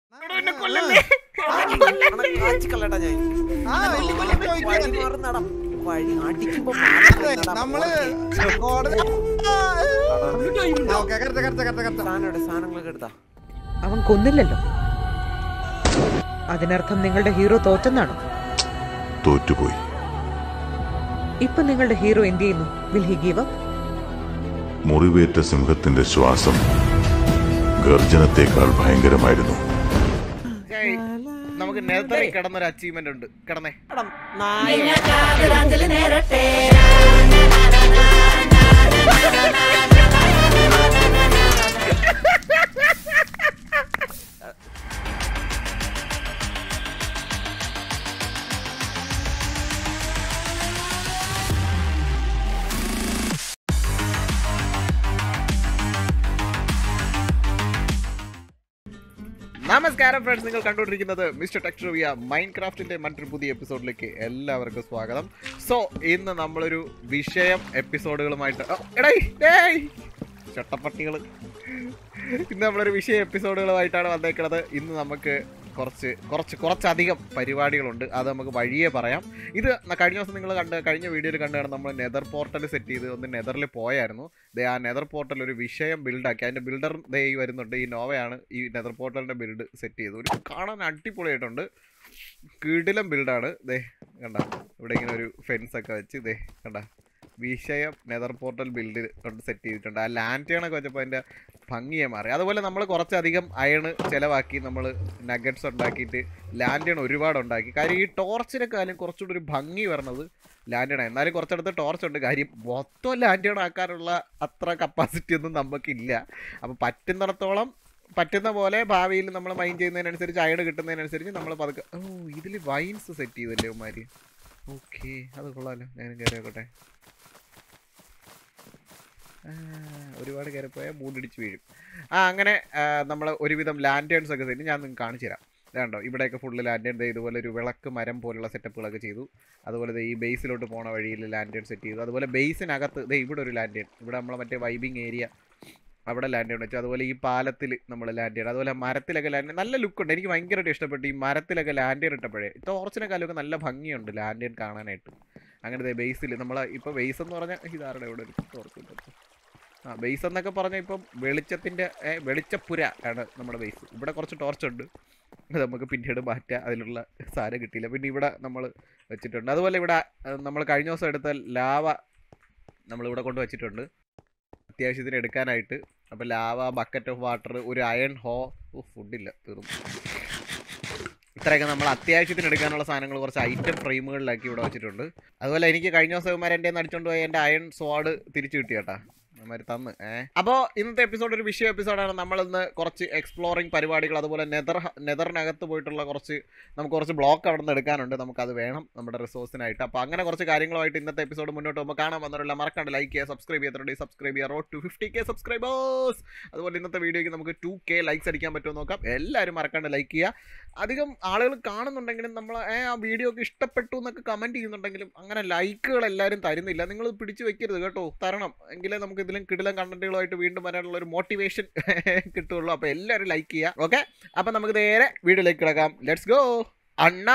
എന്നെ കൊല്ലല്ലേ കാച്ചിക്കളടാ ഞാൻ ആ വലിയ കൊല്ലം ചോദിക്കാൻ വഴി മാറുന്നടാ വഴി അടിക്കുമ്പോ നമ്മള് കോടതി okay correct correct correct correct സാധനം സാധനങ്ങളൊക്കെ എടുത്താ അവൻ കൊന്നില്ലല്ലോ അതിനർത്ഥം നിങ്ങളുടെ ഹീറോ തോറ്റെന്നാണോ തോറ്റുപോയി ഇപ്പൊ നിങ്ങളുടെ ഹീറോ എന്ത് ചെയ്യുന്നു വിൽ ഹി ഗീവ് അപ്പ് മുറിവേറ്റ സിംഹത്തിന്റെ ശ്വാസം ഗർജനത്തെക്കാൾ ഭയങ്കരമായിരുന്നു ഏയ്, നമുക്ക് നെതറിൽ കിടന്നൊരു അച്ചീവ്മെന്റ് ഉണ്ട് കിടന്നേ എടാ, നായ നമസ്കാരം ഫ്രണ്ട്സ് നിങ്ങൾ കണ്ടുകൊണ്ടിരിക്കുന്നത് മിസ്റ്റർ ടെക്സ്ട്രോവിയ മൈൻഡ് ക്രാഫ്റ്റിന്റെ മറ്റൊരു പുതിയ എപ്പിസോഡിലേക്ക് എല്ലാവർക്കും സ്വാഗതം സോ ഇന്ന് നമ്മളൊരു വിഷയം എപ്പിസോഡുകളുമായിട്ട് ഓ, എടേയ്, ഡേയ്, ചട്ടപ്പട്ടികൾ ഇന്ന് നമ്മളൊരു വിഷയ എപ്പിസോഡുകളുമായിട്ടാണ് വന്നേക്കുന്നത് ഇന്ന് നമുക്ക് കുറച്ച് കുറച്ച് കുറച്ചധികം പരിപാടികളുണ്ട് അത് നമുക്ക് വഴിയെ പറയാം ഇത് ന- കഴിഞ്ഞ ദിവസം നിങ്ങൾ കണ്ട് കഴിഞ്ഞ വീഡിയോയിൽ കണ്ടാണ് നമ്മൾ നെതർ പോർട്ടൽ സെറ്റ് ചെയ്ത് ഒന്ന് നെതറിൽ പോയായിരുന്നു ദേ ആ നെതർ പോർട്ടൽ ഒരു വിഷയം ബിൽഡാക്കി അതിൻ്റെ ബിൽഡർ ദേ ഈ വരുന്നുണ്ട് ഈ നോവയാണ് ഈ നെതർ പോർട്ടലിൻ്റെ ബിൽഡ് സെറ്റ് ചെയ്തത് ഒരു കാണാൻ അടിപൊളിയായിട്ടുണ്ട് കിടിലം ബിൽഡാണ് ദേ കണ്ട ഇവിടെ ഇങ്ങനെ ഒരു ഫെൻസ് ഒക്കെ വെച്ച് ദേ കണ്ട വിഷയം നെതർ പോർട്ടൽ ബിൽഡ് കൊണ്ട് സെറ്റ് ചെയ്തിട്ടുണ്ട് ആ ലാൻറ്റേണൊക്കെ വെച്ചപ്പോൾ അതിൻ്റെ ഭംഗിയെ മാറി അതുപോലെ നമ്മൾ കുറച്ചധികം അയണ് ചിലവാക്കി നമ്മൾ നഗറ്റ്സ് ഉണ്ടാക്കിയിട്ട് ലാൻറ്റേൺ ഒരുപാട് ഉണ്ടാക്കി കാര്യം ഈ ടോർച്ചിനെക്കാളും കുറച്ചുകൂടി ഒരു ഭംഗി വരണത് ലാൻറ്റേൺ എന്നാലും കുറച്ചടുത്ത് ടോർച്ച് ഉണ്ട് കാര്യം മൊത്തം ലാൻറ്റേൺ ആക്കാനുള്ള അത്ര കപ്പാസിറ്റി ഒന്നും നമുക്കില്ല അപ്പോൾ പറ്റുന്നിടത്തോളം പറ്റുന്ന പോലെ ഭാവിയിൽ നമ്മൾ മൈൻ ചെയ്യുന്നതിനനുസരിച്ച് അയണ് കിട്ടുന്നതിനനുസരിച്ച് നമ്മൾ പതുക്കെ ഓ ഇതിൽ വൈൻസ് സെറ്റ് ചെയ്തല്ലേ ഉമാര് ഓക്കെ അത് കൊള്ളാമല്ലോ ഞാനും കയറി നോക്കട്ടെ ആ, ഒരുപാട് കയറിപ്പോയാൽ മൂടിടിച്ച് വീഴും ആ അങ്ങനെ നമ്മൾ ഒരുവിധം ലാൻറ്റേൺസ് ഒക്കെ സെറ്റ് ഞാൻ നിങ്ങൾക്ക് കാണിച്ചു തരാം ഇതാണ്ടോ ഇവിടെയൊക്കെ ഫുള്ള് ലാൻറ്റേൺ ഇതുപോലെ ഒരു വിളക്ക് മരം പോലുള്ള സെറ്റപ്പുകളൊക്കെ ചെയ്തു അതുപോലെ ദേ ഈ ബേസിലോട്ട് പോണ വഴിയിൽ ലാൻറ്റേൺ സെറ്റ് ചെയ്തു അതുപോലെ ബേസിനകത്ത് ദേ ഇവിടെ ഒരു ലാൻറ്റേൺ ഇവിടെ നമ്മളെ മറ്റേ വൈബിങ് ഏരിയ അവിടെ ലാൻഡ് ചെയ്യണം വെച്ചു അതുപോലെ ഈ പാലത്തിൽ നമ്മൾ ലാൻഡ് ചെയ്യണം അതുപോലെ മരത്തിലൊക്കെ ലാൻഡ് നല്ല ലുക്കുണ്ട് എനിക്ക് ഭയങ്കരമായിട്ട് ഇഷ്ടപ്പെട്ടു ഈ മരത്തിലൊക്കെ ലാൻഡ് ചെയ്യൺ ഇട്ടപ്പോഴേ ടോർച്ചിനെക്കാലൊക്കെ നല്ല ഭംഗിയുണ്ട് ലാൻഡ് ചെയ്യൺ കാണാനായിട്ട് അങ്ങനത്തെ ബേസിൽ നമ്മൾ ഇപ്പോൾ ബേസ് എന്ന് പറഞ്ഞാൽ ഇതാരുടെ ഇവിടെ ഒരു ടോർച്ച് ആ ബേസ് എന്നൊക്കെ പറഞ്ഞാൽ ഇപ്പം വെളിച്ചത്തിൻ്റെ ഏ, വെളിച്ചപ്പുര ആണ് നമ്മുടെ ബേസ് ഇവിടെ കുറച്ച് ടോർച്ച് ഉണ്ട് അത് നമുക്ക് പിന്നീട് മാറ്റാം അതിലുള്ള സാധനം കിട്ടിയില്ല പിന്നെ ഇവിടെ നമ്മൾ വെച്ചിട്ടുണ്ട് അതുപോലെ ഇവിടെ നമ്മൾ കഴിഞ്ഞ ദിവസം എടുത്ത ലാവ നമ്മളിവിടെ കൊണ്ട് വെച്ചിട്ടുണ്ട് അത്യാവശ്യത്തിന് എടുക്കാനായിട്ട് അപ്പോൾ ലാവ ബക്കറ്റ് ഓഫ് വാട്ടർ ഒരു അയൺ ഹോ ഫുഡില്ല തീർന്നു ഇത്രയൊക്കെ നമ്മൾ അത്യാവശ്യത്തിന് എടുക്കാനുള്ള സാധനങ്ങൾ കുറച്ച് ഐറ്റം ഫ്രെയിമുകളിലാക്കി ഇവിടെ വെച്ചിട്ടുണ്ട് അതുപോലെ എനിക്ക് കഴിഞ്ഞ ദിവസം ഇവന്മാർ എൻ്റെ നടിച്ചോണ്ട് പോയി എൻ്റെ അയൺ സ്വാഡ് തിരിച്ചു കിട്ടി കേട്ടാ ഇവന്മാർ തന്ന് ഏ അപ്പോൾ ഇന്നത്തെ എപ്പിസോഡ് ഒരു വിഷയ എപ്പിസോഡാണ് നമ്മളിന്ന് കുറച്ച് എക്സ്പ്ലോറിങ് പരിപാടികൾ അതുപോലെ നെതർ നെതറിനകത്ത് പോയിട്ടുള്ള കുറച്ച് നമുക്ക് കുറച്ച് ബ്ലോക്ക് അവിടെ നിന്ന് എടുക്കാനുണ്ട് നമുക്കത് വേണം നമ്മുടെ റിസോഴ്സിനായിട്ട് അപ്പോൾ അങ്ങനെ കുറച്ച് കാര്യങ്ങളുമായിട്ട് ഇന്നത്തെ എപ്പിസോഡ് മുന്നോട്ട് പോകുമ്പോൾ കാണാൻ വന്നവരെല്ലാം മറക്കാണ്ട് ലൈക്ക് ചെയ്യുക സബ്സ്ക്രൈബ് ചെയ്യാത്തവരുടെ സബ്സ്ക്രൈബ് ചെയ്യുക road to fifty K subscribers അതുപോലെ ഇന്നത്തെ വീഡിയോയ്ക്ക് നമുക്ക് ടു കെ ലൈക്സ് അടിക്കാൻ പറ്റുമോ നോക്കാം എല്ലാവരും മറക്കാണ്ട് ലൈക്ക് ചെയ്യുക അധികം ആളുകൾ കാണുന്നുണ്ടെങ്കിലും നമ്മൾ ഏ ആ വീഡിയോ ഒക്കെ ഇഷ്ടപ്പെട്ടു എന്നൊക്കെ കമൻറ്റ് ചെയ്യുന്നുണ്ടെങ്കിലും അങ്ങനെ ലൈക്കുകൾ എല്ലാവരും തരുന്നില്ല നിങ്ങൾ പിടിച്ചു വെക്കരുത് കേട്ടോ തരണം എങ്കിലേ നമുക്ക് ഇതിലും കിടിലം കണ്ടന്റുകളുമായിട്ട് വീണ്ടും വരാനുള്ള ഒരു മോട്ടിവേഷൻ കിട്ടുള്ളൂ അപ്പോൾ എല്ലാവരും ലൈക്ക് ചെയ്യുക ഓക്കെ അപ്പം നമുക്ക് നേരെ വീഡിയോയിലേക്ക് കിടക്കാം ലെറ്റ്സ് ഗോ അണ്ണാ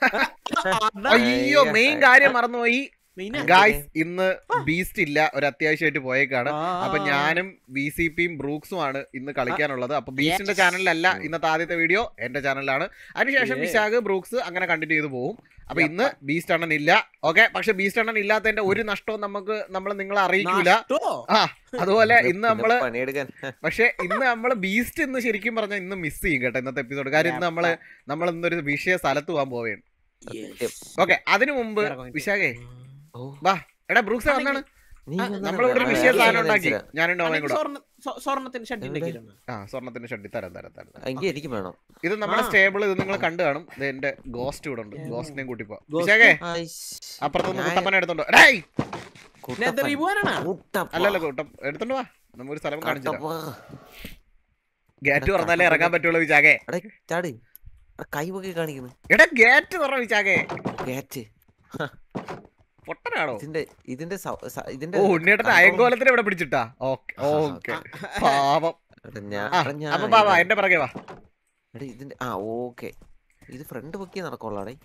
അയ്യോ മെയിൻ കാര്യം മറന്നുപോയി ഗായ്സ് ഇന്ന് ബീസ്റ്റ് ഇല്ല ഒരു അത്യാവശ്യമായിട്ട് പോയേക്കാണ് അപ്പൊ ഞാനും വി സി പിയും ബ്രൂക്സും ആണ് ഇന്ന് കളിക്കാനുള്ളത് അപ്പൊ ബീസ്റ്റിന്റെ ചാനലിലല്ല ഇന്നത്തെ ആദ്യത്തെ വീഡിയോ എന്റെ ചാനലിലാണ് അതിനുശേഷം വിശാഖ് ബ്രൂക്സ് അങ്ങനെ കണ്ടിന്യൂ ചെയ്ത് പോകും അപ്പൊ ഇന്ന് ബീസ്റ്റ് അണ്ണൻ ഇല്ല ഓക്കെ പക്ഷെ ബീസ്റ്റ് അണ്ണൻ ഇല്ലാത്തതിന്റെ ഒരു നഷ്ടവും നമുക്ക് നമ്മൾ നിങ്ങളെ അറിയിക്കൂല ആ അതുപോലെ ഇന്ന് നമ്മള് പണിയെടുക്കാൻ പക്ഷെ ഇന്ന് നമ്മള് ബീസ്റ്റ് ഇന്ന് ശരിക്കും പറഞ്ഞാൽ ഇന്ന് മിസ് ചെയ്യും കേട്ടോ ഇന്നത്തെ എപ്പിസോഡ് കാര്യം ഇന്ന് നമ്മള് നമ്മൾ ഇന്നൊരു വിഷയ സ്ഥലത്ത് പോകാൻ പോവുകയാണ് ഓക്കെ അതിനു മുമ്പ് വിശാഖേ ഓ, വാ എടാ ബ്രൂക്സ് വന്നാണ് നീ വന്നാ നമ്മളിവിടെ ഒരു ഞാൻ വിഷയ സാധനം ഞാൻ ഉണ്ടാക്കി മനസ്സിലാ. ഞാനും നോവയും കൂടെ സ്വർണത്തിന് ഷഡ് ഉണ്ടാക്കിയിരുന്നു ആ സ്വർണത്തിന്റെ ഷഡ്ഡി തരാം തരാം തരാം തരാം. എങ്കിൽ എനിക്ക് വേണം ഇത് നമ്മുടെ ആ. സ്റ്റേബിൾ ഇത് നിങ്ങൾ കണ്ടു കാണും ഇത് എന്റെ ഗോസ്റ്റ് ഇവിടെ ഉണ്ട് ഏ. ഗോസ്റ്റിനെയും കൂട്ടി പോ Ghost? വിശാഖേ ഐസ്. അപ്പുറത്തുനിന്ന് ഞാൻ- കുട്ടപ്പന എടുത്തോണ്ടോ ഡേയ് കുട്ടപ്പൻ. നെതറി പോവാനാണോ കുട്ടപ്പ. അല്ലല്ല കൂട്ടം എടുത്തോണ്ട് വാ നമ്മൊരു സ്ഥലം കാണിച്ചു തരാം കുട്ടപ്പ. ഗേറ്റ് തുറന്നാലേ ഇറങ്ങാൻ പറ്റുള്ളൂ വിശാഖേ എടാ, ചാട് എടാ, കൈ പൊക്കി കാണിക്കുന്നു എടാ ഗേറ്റ് തുറ വിശാഖേ കേറ്റ് പൊട്ടനാണോ ഇതിന്റെ ഇതിന്റെ സൗ- സ- ഇതിന്റെ ഓ ഉണ്ണിയേട്ടന്റെ അയങ്കോലത്തിന് ഇവിടെ പിടിച്ചിട്ടാ ഓക്കെ ഓക്കെ പാവം എടാ, ഞാൻ- ആ എടാ, ഞാൻ അപ്പൊ വാ വാ എന്റെ പിറകെ വാ എടാ ഇതിന്റെ ആ ഓക്കെ ഇത് ഫ്രണ്ട് പൊക്കി നടക്കോളാടേ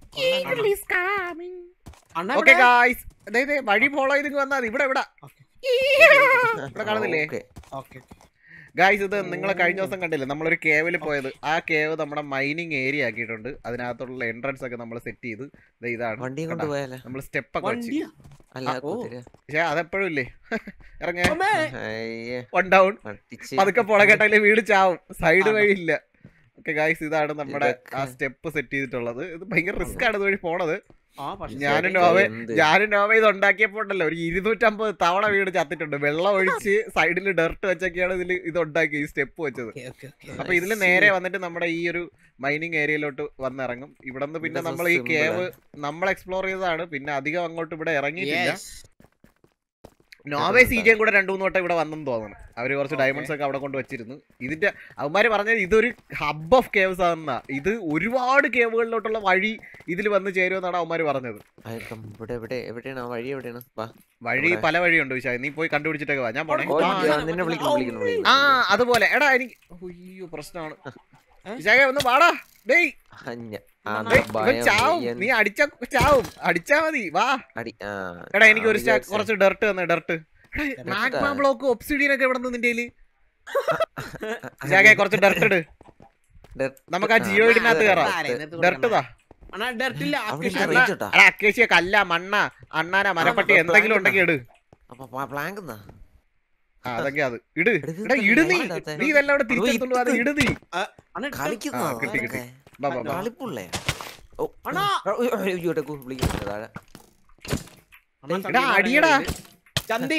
അണ്ണ ഓക്കെ എവിടെ? ഗായ്സ് അതായത് വഴി ഫോളോ ചെയ്ത് വന്നാൽ ഇവിടെ ഇവിടെ ഇവിടെ കാണുന്നില്ലേ ഓക്കെ Okay. ഗായ്സ് ഇത് നിങ്ങളെ കഴിഞ്ഞ ദിവസം കണ്ടില്ലേ നമ്മളൊരു കേവിൽ പോയത് ആ കേവ് നമ്മുടെ മൈനിങ് ഏരിയ ആക്കിയിട്ടുണ്ട് അതിനകത്തുള്ള എൻട്രൻസ് ഒക്കെ നമ്മൾ സെറ്റ് ചെയ്ത് ദേ ഇതാണ് വണ്ടിയും കൊണ്ട് പോയാലേ നമ്മൾ സ്റ്റെപ്പ് ഒക്കെ വെച്ച് വണ്ടിയാ? അല്ല ആ, ഓ. കുതിര പക്ഷേ അതെപ്പോഴും ഇല്ലേ ഇറങ്ങ അമ്മേ. അയ്യേ വൺ ഡൗൺ അടിച്ച് പതുക്കെ പുളകെട്ടല്ലേ വീട് ചാവും സൈഡ് വഴി ഇല്ല ഓക്കെ ഗായ്സ് ഇതാണ് നമ്മുടെ ആ ഇതൊക്കെ- സ്റ്റെപ്പ് സെറ്റ് ചെയ്തിട്ടുള്ളത് ഇത് ഭയങ്കര റിസ്ക് ആണ് ഇതുവഴി പോണത് ആ, പക്ഷെ ഞാനും ശരി, നോവേ എന്ത്? ഞാനും നോവ ഇത് ഉണ്ടാക്കിയപ്പോ ഉണ്ടല്ലോ ഒരു ഇരുന്നൂറ്റമ്പത് തവണ വീട് ചത്തിട്ടുണ്ട് വെള്ളം ഒഴിച്ച് സൈഡിൽ ഡെർട്ട് വെച്ചൊക്കെയാണ് ഇതിൽ ഇത് ഉണ്ടാക്കി ഈ സ്റ്റെപ്പ് വെച്ചത് Okay, okay, okay. അപ്പൊ ഇതില് നേരെ വന്നിട്ട് നമ്മുടെ ഈ ഒരു മൈനിങ് ഏരിയയിലോട്ട് വന്നിറങ്ങും ഇവിടെ നിന്ന് പിന്നെ ഇത് so നമ്മൾ ഈ simple കേവ് നമ്മൾ എക്സ്പ്ലോർ ചെയ്തതാണ് പിന്നെ അധികം അങ്ങോട്ട് ഇവിടെ ഇറങ്ങിയിട്ടില്ല Yes. നോവേ സീജയും കൂടെ രണ്ടു മൂന്ന് വട്ടം ഇവിടെ വന്നെന്ന് തോന്നുന്നു അവര് കുറച്ച് Okay. ഡയമണ്ട്സ് ഒക്കെ അവിടെ കൊണ്ട് വെച്ചിരുന്നു ഇതിന്റെ അവന്മാര് പറഞ്ഞത് ഇതൊരു ഹബ് ഓഫ് കേവ്സ് ആണെന്നാ ഇത് ഒരുപാട് കേവുകളിലോട്ടുള്ള വഴി ഇതിൽ വന്ന് ചേരുമെന്നാണ് അവന്മാര് പറഞ്ഞത് ആയിരം ഇവിടെ എവിടെ എവിടെയാണ് ആ വഴി എവിടെയാണ് വാ വഴി അവിടെ. പല വഴിയുണ്ട് വിശാഖ നീ പോയി കണ്ടുപിടിച്ചിട്ടൊക്കെ വാ ഞാൻ പോണേ ഓ, ആ, ഞാൻ നിന്നെ വിളിക്കുന്നു വിളിക്കുന്നു വിളിക്കുന്നു ആ അതുപോലെ എടാ എനിക്ക് അയ്യോ പ്രശ്നമാണ് വിശാഖ ഒന്ന് വാടാ ഡേയ് അഞ്ഞ എന്നാ, ഡേയ്, ഇവൻ ഭയം ചാവും എൻ- നീ അടിച്ച ചാവും അടിച്ചാ മതി വാ അടി ആ എടാ എനിക്ക് ഒരു ഞാൻ സ്റ്റാക്ക് വിചാരിച്ചു. കുറച്ച് ഡർട്ട് തന്നെ ഡർട്ട് മാഗ്മ ബ്ലോക്ക് ഒബ്സിഡിയൻ ഒക്കെ എവിടെ നിന്ന് നിന്റെ കയ്യില് വിശാഖ കുറച്ച് ഡർട്ട് ഇട് ഡെർ- നമുക്ക് ആ ആ, ജിയോയിഡിനകത്ത് അതെ, കയറാം അതെ. ഇതിനകത്ത് ഡർട്ട് താ അണ്ണാ, dirt ഇല്ല. അവിടെ അത്യാവശ്യം ഇല്ല, range ഇട്ടാ? എടാ അക്കേഷ്യ കല്ല മണ്ണ അണ്ണാന മരപ്പട്ടി ആ, എന്തെങ്കിലും പ്ലാങ്ക് ഉണ്ടെങ്കിൽ ഇട് അപ്പൊ പ്ലാങ്ക് എന്നാ ആ അതൊക്കെ അത് ഇട് എടാ, ഇത് എടാ ഇട് നീ ഇടാത്തെ. നീ ഇതെല്ലാം അവിടെ തിരിച്ചെടുത്തോണ്ട് അത് ഇട് നീ അണ്ണാ, ഇട്ട്. കളിക്കുന്നോ ആ, കിട്ടി, കിട്ടി. അതൊക്കെ? ബാ, ബാ, ബാ. കളിപ്പുള്ളേ ഓ അണ്ണാ. വിളിക്കുന്നു താഴെ അണ്ണാ, എടാ, ചന്തി അടിയെടാ. ചന്തി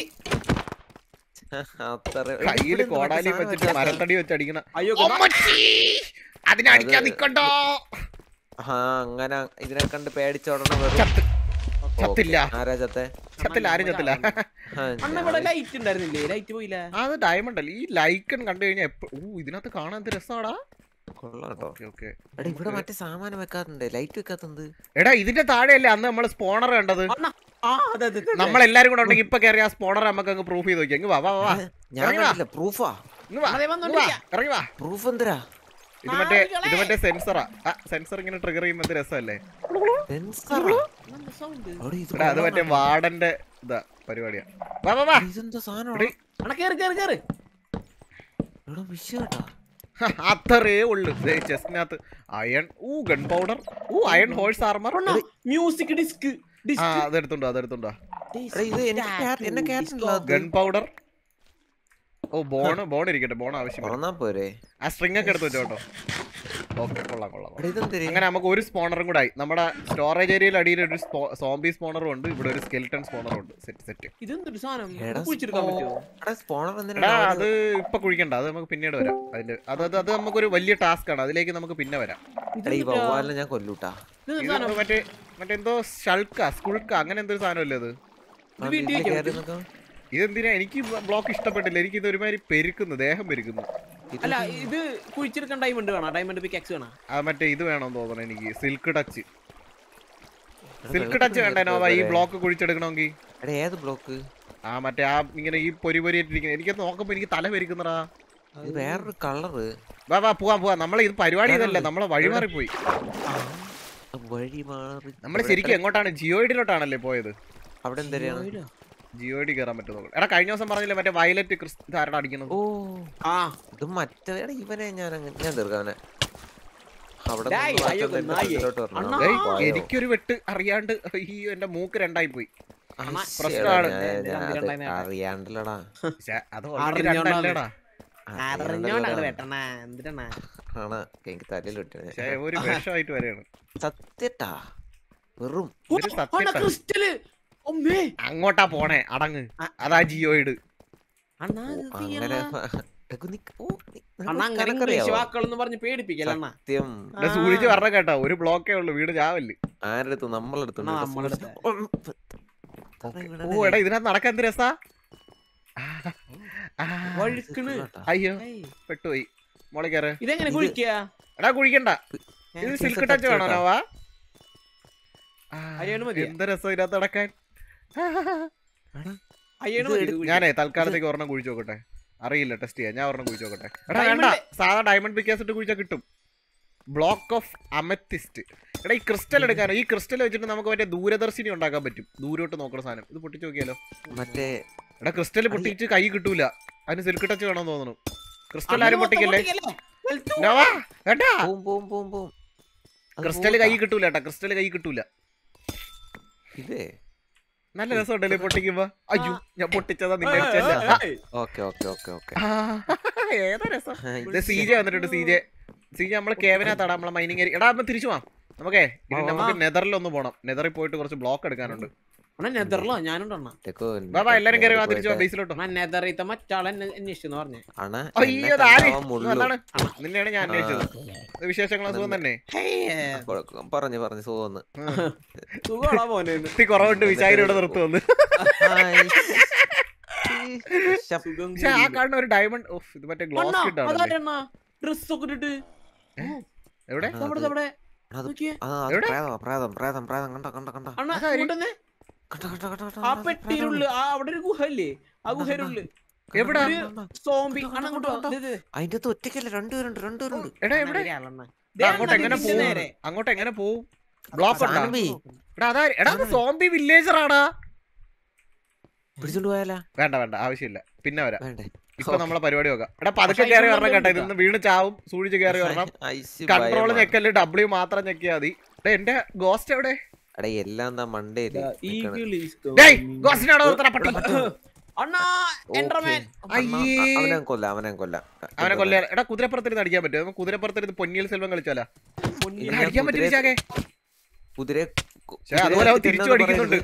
അത്ര കയ്യില് ഇവിടെ കോടാലി നമുക്ക് വെച്ചിട്ട് സാധനം മരത്തടി വെച്ച് അടിക്കണ അയ്യോ അതിനടിക്കാൻ അത് നിക്കണ്ടോ ആ അങ്ങനെ ഇതിനെ കണ്ട് പേടിച്ചോടണം വെറും ചത്ത് ഓക്കേ. ചത്തില്ല. ആരാ ചത്തെ ചത്തില്ല ആരും ചത്തില്ല ആ, അണ്ണ ഇവിടെ ലൈറ്റ് ഉണ്ടായിരുന്നില്ലേ ലൈറ്റ് പോയില്ല അത് ഡയമണ്ട് അല്ലേ ഈ ലൈക്കൺ കണ്ടു കഴിഞ്ഞാൽ എപ്പോ ഊ ഇതിനകത്ത് കാണാൻ എന്ത് രസാടാ കൊള്ളാം കേട്ടോ ഓക്കെ ഓക്കെ എടാ ഇവിടെ മറ്റേ സാമാനം വെക്കാത്തുണ്ട് ലൈറ്റ് വെക്കാത്തത് എടാ ഇതിന്റെ താഴെയല്ലേ അന്ന് നമ്മൾ സ്പോണർ കണ്ടത് അണ്ണാ ആ അതെ അതെ അതെ. നമ്മളെല്ലാരും കൂടെ ഉണ്ടെങ്കിൽ ഇപ്പൊ കയറി ആ സ്പോണർ നമുക്ക് അങ്ങ് പ്രൂഫ് ചെയ്ത് നോക്കിയാ ഇങ്ങ് വാ വാ വാ ഞാൻ ഇറങ്ങി വാ. കണ്ടില്ല പ്രൂഫാ ഇങ്ങ് വാ അതെ, ഇങ്ങ് വാ വന്നോണ്ടിരിക്കാം. ഇറങ്ങി വാ പ്രൂഫ് എന്തിരാ ഇത് മറ്റേ ആളുകളെ. ഇത് മറ്റേ സെൻസറാ ആ സെൻസർ ഇങ്ങനെ ട്രിഗർ ചെയ്യുമ്പോൾ എന്ത് രസമല്ലേ സെൻസറാ നല്ല sound. എടാ, ഇത് എടാ അത് മറ്റേ കൊള്ളാം. വാർഡന്റെ ഇതാ പരിപാടിയാ വാ വാ വാ ഇതെന്താ സാധനം എടീ, അണ്ണാ കേറ് കേറ് കേറ് എടാ വിഷയം കേട്ടാ ഹ, അത്രേ ഉള്ളു ചെസ്റ്റിനകത്ത് അയൺ ഊ ഗൺ പൗഡർ ഊ അയൺ ഹോഴ്സ് ആർമർ അണ്ണാ മ്യൂസിക് ഡിസ്ക് ആ ഡിസ്ക് അതെടുത്തുണ്ടോ അതെടുത്തുണ്ടോ എടാ ഇത് എനിക്ക് ക്യാ- എന്നെ ക്യാറ്റില്ല ഗൺ പൗഡർ ഓ ബോൺ ബോൺ ഇരിക്കട്ടെ ബോൺ ആവശ്യമില്ല തുറന്നാ പോരെ ആ സ്ട്രിങ് ഒക്കെ എടുത്ത് വെച്ചോ കേട്ടോ ഓക്കെ കൊള്ളാം കൊള്ളാം കൊള്ളാം. എടാ ഇതെന്തിരി അങ്ങനെ നമുക്ക് ഒരു സ്പോണറും കൂടെ ആയി നമ്മുടെ സ്റ്റോറേജ് ഏരിയയിൽ അടിയിൽ ഒരു സോംബി സ്പോണറും ഉണ്ട് ഇവിടെ ഒരു സ്കെൽട്ടൺ സ്പോണറും ഉണ്ട് സെറ്റ് സെറ്റ് ഇതെന്തൊരു സാധനം എടാ, ഇത് കുഴിച്ചെടുക്കാൻ സ്പോ- പറ്റുമോ എടാ സ്പോണർ എടാ എന്തിനാ അത് ഇപ്പൊ കുഴിക്കണ്ട അത് നമുക്ക് പിന്നീട് വരാം അതിന്റെ അത് അത് അത് നമുക്കൊരു വലിയ ടാസ്ക് ആണ് അതിലേക്ക് നമുക്ക് പിന്നെ വരാം എടാ ഈ വവ്വാലിനെ ഞാൻ കൊല്ലൂട്ടാ ഇതെന്തൊരു ഇത് സാധനം മറ്റേ മറ്റെന്തോ ഷൾക്ക സ്കുൾക്ക അങ്ങനെ എന്തൊരു സാധനമല്ലേ അത് ഇത് വീട്ടിൽ വെക്കാൻ കയറി പറ്റുമോ? നോക്കാം ഇതെന്തിനാ എനിക്ക് ബ്ലോക്ക് ഇഷ്ടപ്പെട്ടില്ല എനിക്ക് ഇത് ഒരുമാതിരി പെരുക്കുന്നു ദേഹം പെരുക്കുന്നു അല്ല ഇത് കുഴിച്ചെടുക്കാൻ ഡയമണ്ട് വേണം ഡയമണ്ട് പിക്കാക്സ് വേണം ആ മറ്റേ ഇത് വേണമെന്ന് തോന്നണം എനിക്ക് സിൽക്ക് ടച്ച് എടാ, സിൽക്ക് വെള്ളത്തിൽ ടച്ച് വേണ്ട നോവ ഈ പോരെ. ബ്ലോക്ക് കുഴിച്ചെടുക്കണമെങ്കിൽ എടാ ഏത് ബ്ലോക്ക് ആ മറ്റേ ആ ഇങ്ങനെ ഈ പൊരി പൊരി ഇരിക്കുന്നത് എനിക്ക് നോക്കുമ്പോ എനിക്ക് തല പെരുക്കുന്നടാ ഇത് വേറൊരു കളറ് വാ വാ പോവാം പോവാം നമ്മളെ ഇത് പരിപാടി ഇതല്ല നമ്മളെ വഴി മാറിപ്പോയി വഴി മാറി നമ്മൾ ശരിക്കും എങ്ങോട്ടാണ് ജിയോയിഡിലോട്ടാണല്ലേ പോയത് അവിടെ എന്തരെയാണ് ജിയോയിഡി കയറാൻ പറ്റുന്നു എടാ കഴിഞ്ഞ ദിവസം പറഞ്ഞില്ലേ മറ്റേ വയലറ്റ് ക്രിസ് ആരുടെ അടിക്കുന്നത് ഓ ആ ഇത് മറ്റേ എടാ ഇവനെ ഞാൻ അങ്ങ് ഞാൻ തീർക്കാം അവനെ അവിടെ ഡേയ്, നിന്ന് അയ്യോ, മറ്റേ നായേ. ഇതിലോട്ട് വരണം. അണ്ണാ. ഏയ്, പോയോ? എനിക്കൊരു വെട്ട് അറിയാണ്ട് അയ്യോ എന്റെ മൂക്ക് രണ്ടായി പോയി അയ്ശ്ശേ, പ്രശ്നമാണ്. ഞാൻ- ഇത് ഞാൻ അത് രണ്ടിരണ്ടായി നേരം. അറിയാണ്ടല്ലടാ ശ്ശെ, അത് already അറിഞ്ഞോണ്ടാണ്. രണ്ടല്ലേടാ അറിഞ്ഞോണ്ടാണ് അറിയാണ്ടല്ലടാ. വെട്ടണ എന്തിനാ ആണ് എനിക്ക് തലയിൽ വിട്ടു ശ്ശെ, ഒരു വിഷമായിട്ട് വരെയാണ് സത്യട്ടാ വെറും ഇതൊരു സത്യട്ടാ. ക്രിസ്റ്റല് ഒമ്മേ അങ്ങോട്ടാ പോണേ അടങ്ങ് അതാ ജിയോയിഡ് അണ്ണാ ഇത് അങ്ങനെ തീയണ്ണ. എടാ, നീ- ഓ, നീ- നിനക്ക് അണ്ണാ അങ്ങനെ കണക്കറിയാവോ? ഇംഗ്ലീഷ് വാക്കുകളെന്ന് പറഞ്ഞ് പേടിപ്പിക്കല അണ്ണാ സത്യം എന്നെ സൂചിച്ച് പറഞ്ഞ കേട്ടോ ഒരു ബ്ലോക്കേ ഉള്ളൂ വീട് ചാവല് ആരെടുത്തു നമ്മളെടുത്തു അണ്ണാ, നമ്മളെടുത്ത്. ഓ എടാ ഇതിനകത്ത് നടക്കാൻ എന്ത് രസാ ആ, ആ, വഴുക്കണ് അയ്യോ ഏയ്, പെട്ടുപോയി മോളെ കയറ് ഇതെങ്ങനെ ഇത് കുഴിക്കുക എടാ കുഴിക്കണ്ട ഇത് ഇത് സിൽക്ക് touch ടച്ച് വേണോ കേട്ടോ. നോവാ ആ, അയ്യാണ് മതിയോ? എന്ത് രസം ഇതിനകത്ത് നടക്കാൻ അയ്യാണ് ഇത് മതി ഇത് എടു- കുഴിക്കാൻ. ഞാനേ തൽക്കാലത്തേക്ക് ഒരെണ്ണം കുഴിച്ചു നോക്കട്ടെ അറിയില്ല ടെസ്റ്റ് ചെയ്യാം ഞാൻ ഒരെണ്ണം കുഴിച്ചു നോക്കട്ടെ എടാ Diamond- വേണ്ട സാധാ ഡയമണ്ട് പിക്കാസ് ഇട്ട് കുഴിച്ചാൽ കിട്ടും ബ്ലോക്ക് ഓഫ് അമത്തിസ്റ്റ് എടാ ഈ ക്രിസ്റ്റൽ എടുക്കാനോ ഈ ക്രിസ്റ്റൽ വെച്ചിട്ട് നമുക്ക് മറ്റേ ദൂരദർശിനി ഉണ്ടാക്കാൻ പറ്റും ദൂരോട്ട് നോക്കുന്ന സാധനം ഇത് പൊട്ടിച്ച് നോക്കിയാലോ മറ്റേ എടാ ക്രിസ്റ്റൽ പൊട്ടിച്ച് കൈ കിട്ടൂല അതിന് സിൽക്ക് ടച്ച് വേണമെന്ന് തോന്നുന്നു ക്രിസ്റ്റൽ ആരും പൊട്ടിക്കല്ലേ നോവാ, കേട്ടാ പോവും പോവും പോവും പോവും അത് ക്രിസ്റ്റൽ പോവും കൈ ട്ടാ. കിട്ടൂല കേട്ടാ ക്രിസ്റ്റൽ കൈ കിട്ടൂല ഇതേ നല്ല രസമുണ്ടല്ലേ പൊട്ടിക്കുമ്പോ അയ്യോ ഞാൻ പൊട്ടിച്ചതാ നിന്റെ അടിച്ചല്ല ഓക്കെ ഓക്കെ ഓക്കെ ഓക്കെ ആ, ഏതാ രസം ഇത് സി ജെ വന്നിട്ടുണ്ട് സി ജെ സി ജെ നമ്മള് കേവനകത്താടാ നമ്മളെ മൈനിങ് ഏരിയ എടാ അമ്മ തിരിച്ചു പോവാം നമുക്കേ ഇനി വാ, വാ. നമുക്ക് നെതറിലൊന്ന് പോണം നെതറിൽ പോയിട്ട് കുറച്ച് ബ്ലോക്ക് എടുക്കാനുണ്ട് അണ്ണാ നെതറിലോ ഞാനുണ്ട് അണ്ണാ വാ വാ എല്ലാരും കയറി വാ തിരിച്ചു പോവാം ബേസിലോട്ടോ അണ്ണാ നെതറിത്തെ മറ്റാളെ അന്വേഷിച്ചെന്ന് പറഞ്ഞേ അണ അയ്യോ താരി അതാണ് നിന്നെയാണ് ഞാൻ അന്വേഷിച്ചത് ഇത് വിശേഷങ്ങളെ സുഖം തന്നെ പറഞ്ഞു പറഞ്ഞു സുഖന്ന് സുഖമാണോ മോനെ കുത്തി കുറവുണ്ട് വിചാരിയുടെ നിർത്തുവന്ന് സുഖം പക്ഷെ ആ കാണുന്ന ഒരു ഡയമണ്ട് ഓഫ് ഇത് മറ്റേ ഗ്ലോസ് കിട്ടാണല്ലേ ഡ്രസ് ഒക്കെ ഇട്ടിട്ട് എവിടെ നമ്മുടെ നമ്മുടെ അത് നോക്കിയേ എവിടെ? പ്രേതം പ്രേതം പ്രേതം പ്രേതം കണ്ട കണ്ട കണ്ട അണ്ണാ അതാര്? ഇങ്ങോട്ടൊന്ന് കണ്ട കണ്ട കണ്ട കണ്ട ആ പെട്ടിയിലുള്ള ആ അവിടെ ഒരു ഗുഹ ഇല്ലേ ആ ഗുഹയിലുള്ള എവിടാ ഒരു സോംബി അണ്ണാ അങ്ങോട്ട് വാ. ദേ, ദേ, ദേ. അതിന്റെ അകത്ത് ഒറ്റയ്ക്കല്ല രണ്ടുപേരുണ്ട് രണ്ടുപേരുണ്ട് എടാ അണ്ണാ, എവിടെ ദേ ആളണ്ണാ. ദേ എടാ, അണ്ണാ, അങ്ങോട്ട് എങ്ങനെ ഇതിന്റെ പോവും നേരെ. അങ്ങോട്ട് എങ്ങനെ പോവും ബ്ലോക്ക് ഉണ്ടോ സാനബി എടാ അതാ എടാ സോംബി വില്ലേജർ ആടാ പിടിച്ചോണ്ട് പോയാലാ വേണ്ട വേണ്ട ആവശ്യമില്ല പിന്നെ വരാം വേണ്ടേ ഇപ്പൊ നമ്മളെ പരിപാടി നോക്കാം എടാ പതുക്കെ പക്ഷേ കയറി ഇതിനൊന്നും വരണം കേട്ടോ ഇല്ല. ഇതൊന്ന് വീണ് ചാവും സൂക്ഷിച്ച് കയറി വരണം ഐസ് കൺട്രോൾ ഭയമാ. ഞെക്കല് ഡബ്ല്യു മാത്രം ഞെക്കിയാ മതി എടാ, എന്റെ ഗോസ്റ്റ് എവിടെ എടാ എല്ലാം എന്താ മണ്ടേല് Eagle is ഡേയ് coming. ഗോസ്റ്റിനാണോ നിർത്തണ പട്ടി അണ്ണാ എൻഡർമാൻ അയ്യേ. അവനെ കൊല്ലാം അവനെ കൊല്ലാം അവനെ കൊല്ലാ എടാ കുതിരപ്പുറത്തിരുന്ന് അടിക്കാൻ പറ്റും നമുക്ക് കുതിരപ്പുറത്തിരുന്ന് പൊന്നിയൽ സെൽവം കളിച്ചാലാ ഇല്ല, എടാ, അടിക്കാൻ പറ്റും കുതിരയെ- ചാകെ കുതിര പക്ഷേ അതുപോലെ അവൻ തിരിച്ചു അടിക്കുന്നുണ്ട്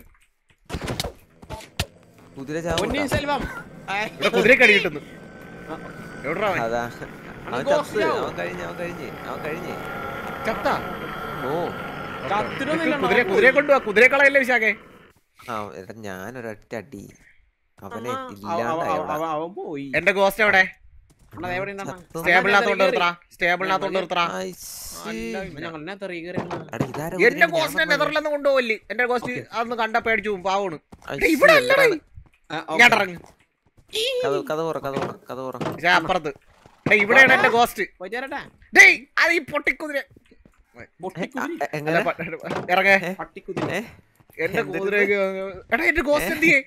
കുതിര പൊന്നിയിൻ ചാവും സെൽവം ഏ, ഇവിടെ കുതിരക്ക് അടി കിട്ടുന്നു എവിടാ അവൻ അതാ അവൻ ghost ചത്ത് ആവും. അവൻ കഴിഞ്ഞ് അവൻ കഴിഞ്ഞ് അവൻ കഴിഞ്ഞ് ചത്താ ഓ ചത്തിട്ടൊന്നുമില്ല കുതിര കുതിരയെ കൊണ്ടുപോവാ കുതിരയെ കളയല്ലേ വിശാഖെ ആ എടാ ഞാനൊരൊറ്റ അടി അവനെ അണ്ണാ, അവ- ഇല്ലാണ്ടായി അവ- അവിടെ. അവ- അവൻ പോയി എന്റെ ഗോസ്റ്റ് എവിടെ അണ്ണാ ദേ എവിടെ ഉണ്ടെണ്ണാ? ചത്തു. സ്റ്റേബിളിനകത്തോണ്ട് നിർത്തറ സ്റ്റേബിളിനകത്തോണ്ട് നിർത്തറ ഐസ്. അല്ല, ഞങ്ങളെന്നെ തെറി കയറി അണ്ണാ. എടാ, ഇതാരാ എന്റെ കുതിരയെ ഞാൻ ഗോസ്റ്റിനെ പറഞ്ഞത്? നെതറിലൊന്നും കൊണ്ടുപോകല്ലേ എന്റെ ഗോസ്റ്റ് അതൊന്ന് കണ്ട പേടിച്ചു പോകും പാവണ് ഐസ്, ഇവിടെ അല്ലടേ ആ, ഓക്കേ. ഞാൻ ഇറങ്ങി കഥ കഥ പറ കഥ പറ കഥ പറ പക്ഷേ അപ്പുറത്ത് ഡേയ്, ഇവിടെയാണ് എന്റെ ഗോസ്റ്റ് പോയിട്ട് വരട്ടെ? ഡേയ് അത് ഈ പൊട്ടിക്കുതിര പൊട്ടിക്കുതിരി. എ- എങ്ങനെ ഇറങ്ങേ പട്ടിക്കുതിരി. ഏ? എന്റെ എന്തിന് കുതിരയ്ക്ക് എടാ എന്റെ ഗോസ്റ്റ് എന്ത് ചെയ്യേ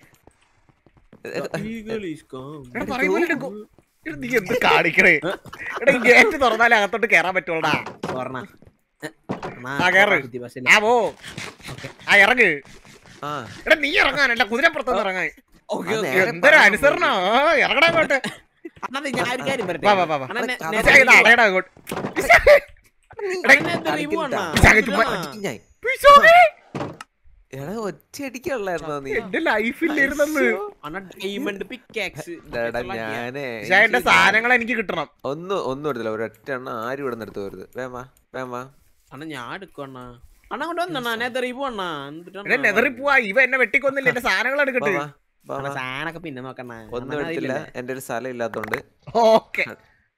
Eagle is coming. എടാ പറയുമ്പോൾ എന്റെ ഗോ- എടാ, നീ എന്ത് കാണിക്കണേ എടാ ഈ ഗേറ്റ് തുറന്നാലേ അകത്തോട്ട് കേറാൻ പറ്റുള്ളടാ ഓർണ്ണ. ഏ, അണ്ണാ, ആ, കേറ്. ബുദ്ധി ബസ്സില്ല. ആ പോ ആ ഇറങ്ങ് ആ എടാ നീ ഇറങ്ങാൻ എന്റെ കുതിരപ്പുറത്തുനിന്ന് ഇറങ്ങാൻ ഓക്കേ, ആ, ഓക്കേ. നേരെ എന്തൊരു അനുസരണോ ഇറങ്ങടാ അങ്ങോട്ട് അണ്ണാ, ദേ ഞാൻ ഒരു കാര്യം പറയട്ടെ? വാ, വാ, വാ, വാ. അണ്ണാ, നെ- കഥ നെ- വിശാഖ, ഇത് അടയടാ അങ്ങോട്ട് അണ്ണാ, ഇത് remove അണ്ണാ. വിശാഖ, ചുമ്മാ അണ്ണാ. അടിക്കും ഞാൻ വിശാഖേ, എടാ ഒറ്റ അടിക്കല്ലായിരുന്നോ നീ എന്റെ ലൈഫിലിരുന്നെന്ന് അണ്ണാ, diamond pickaxe. എടാ ഞാനേ പക്ഷേ എന്റെ സാധനങ്ങൾ എനിക്ക് കിട്ടണം ഒന്നും ഒന്നും എടുത്തില്ല ഒരൊറ്റ എണ്ണ ആരും ഇവിടെ നിന്ന് എടുത്തു വരുത് വേമാ വേമാ അണ്ണാ ഞാൻ എടുക്കും അണ്ണാ അണ്ണാ കൊണ്ട് വന്നണ്ണാ ഞാൻ തെറിവ് അണ്ണാ എന്നെ നെതറി പോവാ ഇവ എന്നെ വെട്ടിക്കൊന്നില്ല എന്റെ സാധനങ്ങൾ എടുക്കട്ടെ വാ, വാ, വാ. സാധനൊക്കെ പിന്നെ നോക്കണ്ണ ഒന്നും എടുത്തില്ല എന്റെ ഒരു സ്ഥലം ഇല്ലാത്തോണ്ട് ഓക്കെ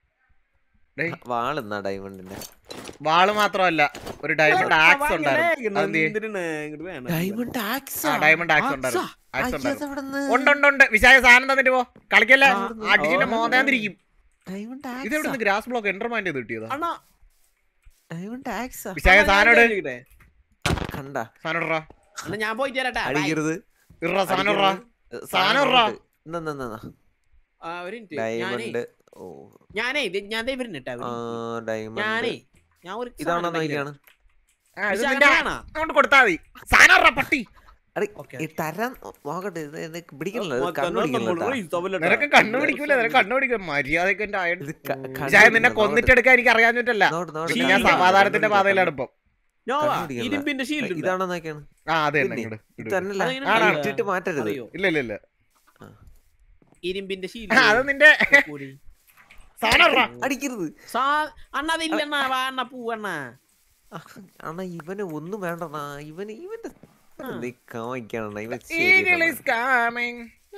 വാളുന്നാ ഡയമണ്ടിന്റെ വാള് മാത്രമല്ല ഒരു ഡയമണ്ട് ആക്സ് ഉണ്ടായിരുന്നു അതെന്ത് ചെയ്യും? ഡയമണ്ട് ആക്സ് ആ ഡയമണ്ട് ആക്സ് ഉണ്ടായിരുന്നു ആക്സ് ഉണ്ടായിരുന്നു ഉണ്ട് ഉണ്ട് ഉണ്ട് വിശാഖ സാധനം തന്നിട്ട് പോ കളിക്കല്ലേ അടിച്ചിന്റെ മോതാന്തിരിക്കും ഡയമണ്ട് ഇത് എവിടെ നിന്ന് ഗ്രാസ് ബ്ലോക്ക് എന്റർമാൻഡ് ചെയ്ത് കിട്ടിയതാ അണ്ണാ ഡയമണ്ട് ആക്സ് വിശാഖ സാധനം ഇട്. ചോദിക്കട്ടെ? കണ്ട സാധനം ഇടറാ അണ്ണാ ഞാൻ പോയിട്ട് വരട്ടെ ബൈ. അടിക്കരുത് ഇറ സാധനം ഇടറാ അടിക്കരുത്. സാധനം ഇടറാ. ഉണ്ട്. ഇന്നാ, ഇന്നാ, ഇന്നാ. ആ, ഒരു minute. ഞാനേ ഡയമണ്ട് ഓ ഞാനേ ഇത് ഞാൻ ദേ വരുന്നിട്ടാ ആ ഡയമണ്ട് ഞാനേ ഞാൻ ഒരു ഇതാണോ സാധനം നോക്കിയാണ് ആ, ഇത് വിശാഖ നിന്റെ വേണോ? അങ്ങോട്ട് കൊടുത്താ മതി സാധനം ഇടറാ, പട്ടി അടി ഓക്കേ. ഈ തരാൻ നോക്കട്ടെ ഇത് ഇത് പിടിക്കണല്ലോ ഇത് മൊത്തം കണ്ണു നമ്മൾ പിടിക്കണല്ലോ raise തമ്മിലിട്ടാ. നിനക്ക് കണ്ണു പിടിക്കൂല നിനക്ക് കണ്ണു പിടിക്കും മര്യാദക്ക് എന്റെ അയൺ ഇത് ക- കണ്ണ് വിശാഖ നിന്നെ പിടിക്കണം. കൊന്നിട്ടെടുക്കാൻ എനിക്ക് അറിയാഞ്ഞിട്ടല്ല നോട്ട്, നോട്ട്, പിന്നെ കണ്ണ് ഞാൻ പിടിക്കണം, സമാധാനത്തിന്റെ കണ്ണ് പാതയിലാണ് ഇപ്പം നോവാ, കണ്ണ് പിടിക്കണ്ട. ഇരുമ്പിന്റെ ഷീൽഡ് ഇതാണോ നോക്കിയാണ് ആ അതെ ഇല്ലേ? ഇങ്ങട്, ഇത് ഇങ്ങട്. തന്നെയല്ല അതെങ്ങനെ ആണാണ്. അറിയോ? ഇട്ടിട്ട് മാറ്റരുത് അറിയോ ഇല്ല ഇല്ല ഇല്ല ഇരുമ്പിന്റെ ആ, ഷീൽഡ് അത് നിന്റെ സാധനം ഇടറാ. അടിക്കരുത് അണ്ണാ അതില്ലണ്ണാ വാ അണ്ണാ പൂവണ്ണാ അണ്ണാ ഇവന് ഒന്നും വേണ്ടണ്ണാ ഇവന് ഇവന്റെ നീ കാണിക്കണ ഇവൻ Eagle is coming.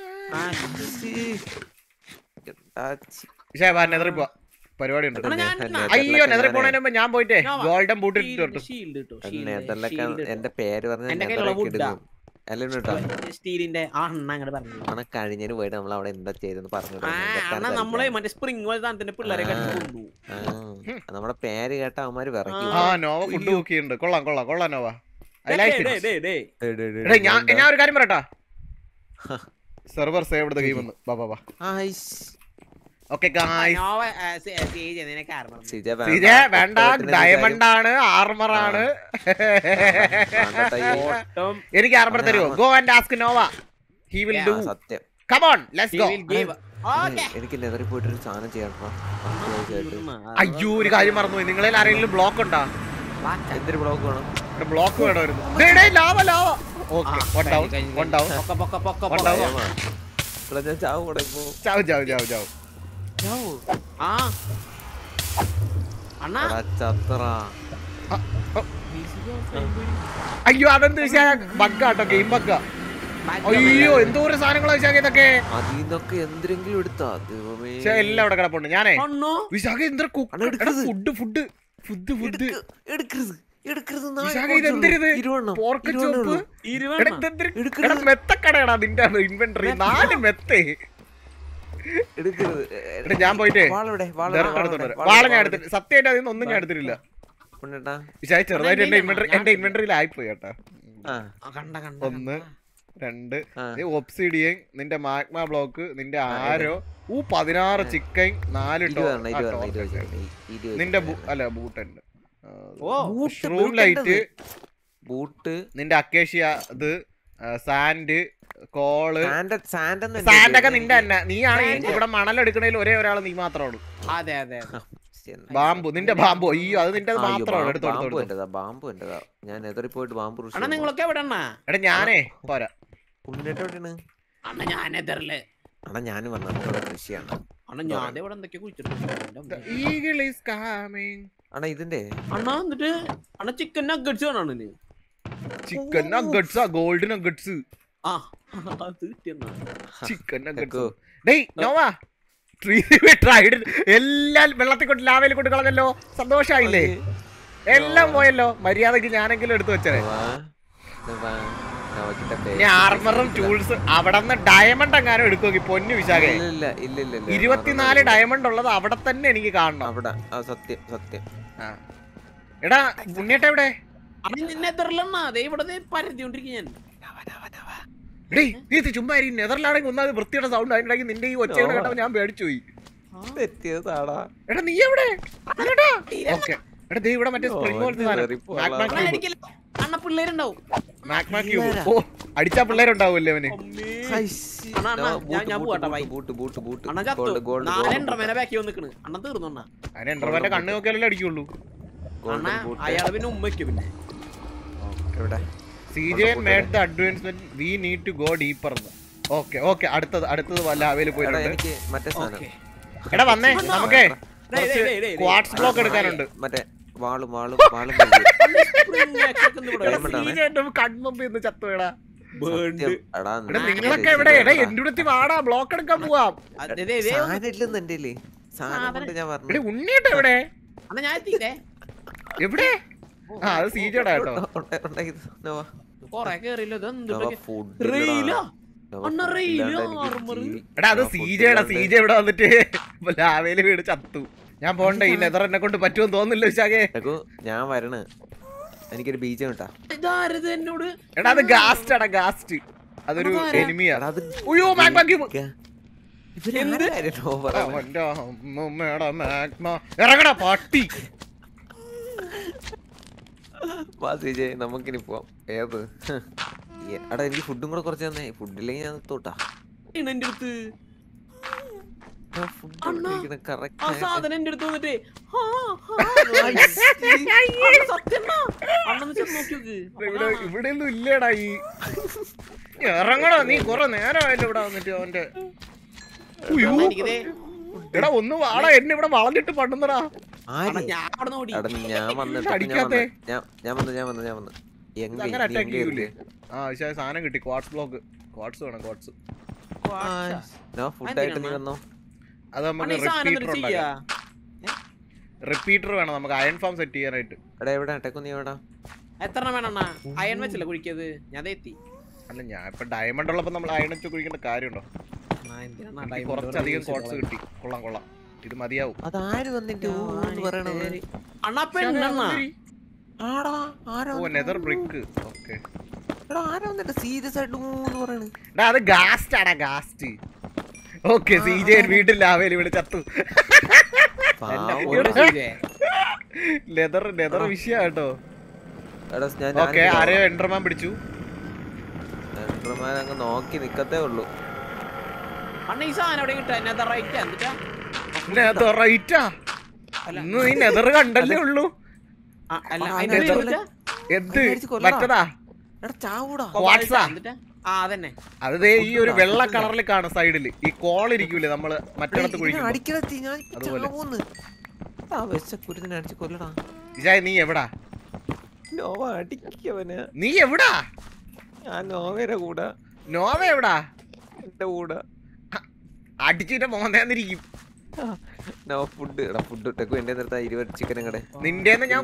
വിശാഖ വാ നെതറി പോവാ പരിപാടി ഉണ്ട് അണ്ണാ, ഞാൻ ഇടുന്നാ. അയ്യോ നെതറി പോണതിന് മുമ്പ് ഞാൻ പോയിട്ടേ ഞാൻ വാ. ഗോൾഡൻ ബൂട്ട് ഇട്ടിട്ട് ഷീൽഡ് കിട്ടും നെതറിലൊക്കെ എന്റെ പേര് പറഞ്ഞ എന്റെ കയ്യിലുള്ള നെതറൊക്കെ wood ആ. എടുക്കും എല്ലാം കേട്ടോ സ്റ്റീലിന്റെ ആ അണ്ണ അങ്ങോട്ട് പറഞ്ഞു അണ കഴിഞ്ഞതിന് പോയിട്ട് നമ്മൾ അവിടെ എന്താ ചെയ്തെന്ന് പറഞ്ഞു ആ അണ്ണ നമ്മളെ മറ്റേ സ്പ്രിംഗ് പോലെ സാധനത്തിന്റെ പിള്ളേരെ കടിച്ചു കൊണ്ടു നമ്മുടെ പേര് കേട്ട അവന്മാര് വിറക്കി ആ നോവ ഫുഡ് കുക്ക് ചെയ്യുന്നുണ്ട് കൊള്ളാം കൊള്ളാം കൊള്ളാം നോവ ഐ ലൈക്ക് ഡേ, ഇറ്റ് ഡേ, ഡേ. എടേ ഞാൻ ഞാൻ ഒരു കാര്യം പറയട്ടാ സെർവർ സേവ് ദ ഗെയിം എന്ന് ബാ ബാ ബാ ഓക്കെ ഗായ്സ് നോവ, ആ, സി- ആ, സി ചെയ്ത് നിനക്ക് ആറ് പറഞ്ഞു. സിജ വേണ്ട ഡയമണ്ട് ആണ് ആർമർ ആണ് ഓട്ടം എനിക്ക് ആർമർ തരുമോ go and ask Nova he will do സത്യം come on let's he go will give. Okay. എനിക്ക് നെതറി പോയിട്ട് ഒരു സാധനം ചെയ്യണം അയ്യോ ഒരു കാര്യം മറന്നു നിങ്ങളിൽ ആരെങ്കിലും ബ്ലോക്ക് ഉണ്ടോ എന്തൊരു ബ്ലോക്ക് വേണം ബ്ലോക്ക് വേണമായിരുന്നു ഡേ, ഡേ, ലാവ ലാവ ഓക്കെ ആ, വൺ ഡൗൺ കഴിഞ്ഞു, വൺ ഡൗൺ പൊക്ക, പൊക്ക, പൊക്ക, One പൊക്ക. down. ഭയമാ. ഇവിടെ ഞാൻ ചാവ് കൂടെ ഇപ്പോ ചാവ് ചാവ് ചാവ് ചാവ് ആ അണ്ണാ എടാ ചത്ര അയ്യോ അതെന്ത് വിശാഖ ബഗ്ഗാട്ടോ ഗെയിം ബഗ്ഗ അയ്യോ എന്തോരം സാധനങ്ങളാ വിശാഖ ഇതൊക്കെ അതിന്നൊക്കെ എന്തെങ്കിലും എടുത്താ ദൈവമേ പക്ഷേ എല്ലാം അവിടെ കിടപ്പുണ്ട് ഞാനേ അണ്ണോ വിശാഖ എന്തൊരു അണ്ണാ, എടുക്കരുത്. ഫുഡ് ഫുഡ് ഫുഡ് ഫുഡ് എടുക്ക്, എടുക്കരുത് എടുക്കരുത് നായ വിശാഖ കുറച്ചുള്ളൂ. ഇതെന്തിരിത് ഇരുവെണ്ണം, പോർക്ക് ഇരുവെണ്ണേ ചോപ്പ് ഉള്ളൂ. ഇരുവെണ്ണ. എടുക്കരുത്. മെത്തക്കടയാടാ നിന്റെ ഇൻവെന്ററി നാല് മെത്തേ എടുക്കരുത് എടാ, ഞാൻ പോയിട്ടേ വാളെവിടെ വാളെവിടെ? ഡയറക്റ്റ് എടുത്തോണ്ട് വാളെവിടെ? വരാം. വാള ഞാൻ വാളെവിടെ? എടുത്തില്ല സത്യമായിട്ട് അതിൽ ഒന്നും ഞാൻ എടുത്തിട്ടില്ല ഉണ്ണേട്ടാ. വിശാഖ ചെറുതായിട്ട് എന്റെ അതെന്തിനാ? ഇൻവെന്ററി ഞാൻ എന്റെ ഇൻവെന്ററിയിൽ ആയിപ്പോയി കേട്ടാ ആ, ആ, കണ്ട കണ്ട ഒന്ന് രണ്ട് ആ. ഒപ്സിഡിയൻ നിന്റെ മാഗ്മ ബ്ലോക്ക് നിന്റെ ആരോ ഊ പതിനാറ് ചിക്കൻ നാല് ഇരുപതെണ്ണം, ടോ- ആ, ഇരുപതെണ്ണം, ടോർച്ച് ഇരുപത് ഒക്കെ. ഇരുപത് ഇരുപത് നിന്റെ ബു- ഇരുപത്. അല്ല ബൂട്ടുണ്ട് ഓ ബൂട്ട്, ഷ്റൂം ബൂട്ട് ലൈറ്റ് ഉണ്ടത്. ബൂട്ട് നിന്റെ അക്കേഷ്യ ഇത് സാൻഡ് കോള് സാൻഡ് സാൻഡ് എന്ന് സാൻഡ് ഒക്കെ എൻ്റെ നിന്റെ തന്നെ നീയാണ് ഈ ഇവിടെ മണലെടുക്കണേൽ ഒരേ ഒരാൾ നീ മാത്രമേ ഉള്ളൂ അതെ അതെ അതെ. ശ്ശെ, എന്നാ- ബാമ്പു നിന്റെ ബാമ്പു അയ്യോ അത് നിന്റെ ആ, അയ്യോ, മാത്രമാണ് ബാ- എടുത്തോ ബാമ്പു എടുത്തോ എന്റേതാ ബാമ്പു എന്റേതാ ഞാൻ എതിറി പോയിട്ട് ബാമ്പു അണ്ണാ നിങ്ങളൊക്കെ എവിടെ അണ്ണാ എടാ ഞാനേ പോരാ ഉണ്ണിട്ട് എവിടെയാണ് അണ്ണ ഞാൻ എതറില്ലേ അണ്ണാ ഞാനും വന്ന നമ്മുടെ കൃഷിയാണ് അണ്ണ ഞാൻ ഇവിടെ എന്തൊക്കെ കുഴിച്ചിട്ടുണ്ട് എൻ്റെ The അമ്മേ. eagle is coming. അണ്ണാ ഇതിന്റെ അണ്ണാ എന്നിട്ട് അണ്ണ ചിക്കൻ നഗറ്റ്സ് വേണാണ് ചിക്കൻ നഗട്സ് ഗോൾഡ് നഗട്സ് ആ അത് കിട്ടിയെണ്ണ ചിക്കൻ നഗട്സ് കേക്കോ. ഡേയ് നോവാ ട്രൈഡ് എല്ലാം വെള്ളത്തിൽ കൊണ്ട് ലാവയിൽ കൊണ്ട് കളഞ്ഞല്ലോ സന്തോഷായില്ലേ എല്ലാം പോയല്ലോ മര്യാദക്ക് ഞാനെങ്കിലും എടുത്തു വെച്ചേ വാ, ഇത് വാ. നോക്കിട്ടെ ഇനി പേര്. ആർമറും ടൂൾസ് അവിടെ നിന്ന് ഡയമണ്ട് എങ്ങാനും എടുക്കുമെങ്കിൽ പൊന്നു വിശാഖേ ഇല്ല ഇല്ല ഇല്ല ഇല്ല ഇല്ല ഇരുപത്തിനാല് ഡയമണ്ട് ഉള്ളത് അവിടെ തന്നെ എനിക്ക് കാണണം അവിടെ ആ സത്യം സത്യം ആ. എടാ ഉണ്ണിയേട്ട എവിടെ അണ്ണ നിന്നെ എതറിലെണ്ണ അതേ ഇവിടെ ദേ പരത്തിക്കൊണ്ടിരിക്കും ഞാൻ ഡേയ് നീ ഇത് ചുമ്മാ ഇരി. നെതർലാണെങ്കിൽ ഒന്നാമത് വൃത്തിയുടെ സൗണ്ട് അതിനിടയ്ക്ക് നിന്റെ ഈ ഒച്ചയുടെ കേട്ടപ്പോൾ ഞാൻ പേടിച്ചു പോയി തെറ്റിയതാടാ എടാ നീ എവിടെ ഓക്കെ എടാ ദേ ഇവിടെ മറ്റേ സ്പ്രിംഗ് പോലത്തെ സാധനം കേറിപ്പോളാം. മാഗ്മ അണ്ണ ക്യൂബ് എനിക്കില്ല അണ്ണ പിള്ളേരുണ്ടാവും മാഗ്മ ക്യൂബ് ഓ അടിച്ചാ പിള്ളേരുണ്ടാവൂല്ലേ അവന് അണ്ണാ, അണ്ണാ, ഞാൻ- ഞാൻ പോവാട്ടാ, ബൈ. ബൂട്ട് ബൂട്ട് ബൂട്ട് അണ്ണ ചത്തു ഗോൾഡ് ഗോൾഡ് നാലെണ്ണം ബാക്കി വന്നിക്കണ് അണ്ണ തീർന്നു അണ്ണ അതിന് എൻഡർമാന്റെ കണ്ണ് നോക്കിയാലല്ലേ അടിക്കുള്ളൂ അണ്ണ ഗോൾഡൻ ബൂട്ട് അയാള് പിന്നെ ഉമ്മയ്ക്ക് പിന്നെ എവിടെ C J made the advancement we need to go deeper okay okay അടുത്തത് അടുത്തത് വല്ല അവയിൽ എടാ പോയിട്ടുണ്ട് എനിക്ക് മറ്റേ സാധനം ഓക്കെ എടാ വന്നേ നമുക്കേ ഡേയ്, ഡേയ്, ഡേയ്, ഡേയ്. ക്വാർട്സ് ബ്ലോക്ക് എടുക്കാനുണ്ട് മറ്റേ വാളും വാളും വാളും Diamond ആണ്. കൺമുമ്പ് ഇന്ന് ചത്തുവേടാ സത്യം. എടാ, എടാ നിനക്ക് നിങ്ങളൊക്കെ എവിടെ എടാ എന്റെ അടുത്ത് വാടാ ബ്ലോക്ക് എടുക്കാൻ പോവാം സാധനം ഇല്ലെന്ന് എന്റെ കയ്യില്. സാധനം കൊണ്ട് ഞാൻ എടാ പറഞ്ഞു ഉണ്ണിയേട്ട എവിടെ അണ്ണ ഞാൻ എത്തിയില്ലേ എവിടെ ആ അത് സീജടാ കേട്ടോ കൊറേ കേറിയില്ല ഇത് എന്തുട്ടൊക്കെ ഫുഡ് റെയിലാ അണ്ണ റെയിലാ ആർമർ എടാ അത് സീജയുടെ സീജ ഇവിടെ വന്നിട്ട് ലാവേല് വീട് ചത്തു ഞാൻ പോണ്ടേ ഈ നെതർ എന്നെ കൊണ്ട് പറ്റുമെന്ന് തോന്നുന്നില്ല വിശാഖേ ഞാൻ വരണ് എനിക്കൊരു ബീജം കിട്ടാ ഇതാരത് എന്നോട് എടാ അത് ഗാസ്റ്റ് എടാ ഗാസ്റ്റ് അതൊരു എനിമിയാ എടാ, അത് ഉയ്യോ മാഗ്മ ക്യൂബ് ഇവര് ആരായിരുന്നു പറയുന്നെ? അവന്റെ അമ്മൂമ്മേടെ മാഗ്മ ഇറങ്ങടാ പട്ടി വാ ശ്രീജെ നമുക്കിനി പോവാം ഏത് ഏ, എടാ എനിക്ക് ഫുഡും കൂടെ കുറച്ച് തന്നെ ഫുഡില്ലെങ്കിൽ ഞാൻ തോട്ടാ എന്റെ അടുത്ത് ഫുഡ് അണ്ണാ, ആ കറക്റ്റ് സാധനം എന്റെ അടുത്ത് വന്നിട്ട് ഹാ, ഹാ, അണ്ണ സത്യം അണ്ണാ. അണ്ണന്ന് ചെന്ന് നോക്കി നോക്ക് ഇവിടെ ഇവിടെ ഒന്നും ഇല്ലേടാ ഈ ഇറങ്ങടാ നീ കൊറേ നേരമായല്ലോ ഇവിടെ വന്നിട്ട് അവന്റെ ഉയ്യോ. അണ്ണാ, എനിക്കിതേ എടാ ഒന്ന് വാടാ എന്നെ ഇവിടെ വളഞ്ഞിട്ട് പണ്ടുന്നടാ ആര് അണ്ണാ, ഞാൻ അവിടെ ഓടി എടാ ഞാൻ വന്നിട്ട് ഞാൻ അടിക്കാത്തെ? വന്ന് ഞാൻ ഞാൻ വന്ന് ഞാൻ വന്ന് ഞാൻ വന്ന് എങ്ങ അങ്ങനെ അറ്റാക്ക് ചെയ്യൂലേ ആ പക്ഷേ സാധനം കിട്ടി ക്വാർട്സ് ബ്ലോക്ക് ക്വാർട്സ് വേണം ക്വാർട്സ് ഫുഡായിട്ട് നീ വന്നോ അത് അണ്ണാ, നമുക്ക് ഈ സാധനം റിപ്പീറ്റർ എന്തൊരു ചെയ്യാ ഉണ്ടാക്കാം റിപ്പീറ്റർ വേണം നമുക്ക് അയൺ ഫാം സെറ്റ് ചെയ്യാനായിട്ട് എടാ എവിടെ ടെക്കു നീ എവിടാ എത്ര എണ്ണം വേണം അണ്ണാ അയൺ വെച്ചല്ലേ കുഴിക്കത് ഞാൻ ദേ എത്തി അല്ല ഞാൻ ഇപ്പൊ ഡയമണ്ട് ഉള്ളപ്പോ നമ്മൾ അയണിച്ച് കുഴിക്കേണ്ട കാര്യമുണ്ടോ എനിക്ക് കുറച്ചധികം കോട്സ് കിട്ടി കൊള്ളാം കൊള്ളാം ഇത് മതിയാവും അതാര് വന്നിട്ട് ഊ എന്ന് പറയണത് അണ്ണാ പെണ്ണണ്ണ ആടാ ആരാ ഓ നെതർ ബ്രിക്ക് ഓക്കെ എടാ ആരാ വന്നിട്ട് സീരിയസ് ആയിട്ട് ഊ എന്ന് പറയണ് അത് ഗാസ്റ്റ് ആടാ ഗാസ്റ്റ് ഓക്കെ സി ജെ വീട്ടിൽ ലാവേലി ഇവിടെ ചത്തു പാവം. ലെതർ ലെതർ വിഷയ കേട്ടോ എടാ ഞാൻ ഓക്കെ ആരെയോ എൻഡർമാൻ പിടിച്ചു എൻട്രമാൻ അങ്ങ് നോക്കി നിക്കത്തേ ഉള്ളൂ അണ്ണ ഈ സാധനം എവിടെ കിട്ടാ എന്നെ റൈറ്റ് എന്നിട്ടാ നെതർ റൈറ്റാ ഇന്ന് നീ നെതർ കണ്ടല്ലേ ഉള്ളൂ ആ, അല്ല ആ, അതിന്റെ അടിച്ച് പേര് കൊല്ല. എന്താ? എന്ത് അടിച്ച് കൊല്ലടാ. മറ്റതാ എടാ ചാവൂടാ വാട്സാ എന്നിട്ടാ? ആ അതന്നെ അത് ദേ ഈ ഒരു വെള്ള കളറിൽ കാണും സൈഡില് ഈ കോൾ ഇരിക്കൂലേ നമ്മള് മറ്റിടത്ത് കുഴിക്കുമ്പോ അടിക്കലത്തി ഞാൻ അതുപോലെ. ചാവൂന്ന് ആ വെച്ച കുരുത്തിനെ അടിച്ച് കൊല്ലടാ ഇജായ് നീ എവിടാ നോവ അടിക്കവന് നീ എവിടാ ഞാൻ നോവയുടെ കൂടെ നോവ എവിടാ എന്റെ കൂടെ അടിച്ചിട്ട് മോന്തേന്നിരിക്കും നോ ഫുഡ് എടാ ഫുഡ് ടെക്കു എന്റെ നേരത്തെ ഇരുപത് ചിക്കനും കടെ നിന്റേന്ന് ഞാൻ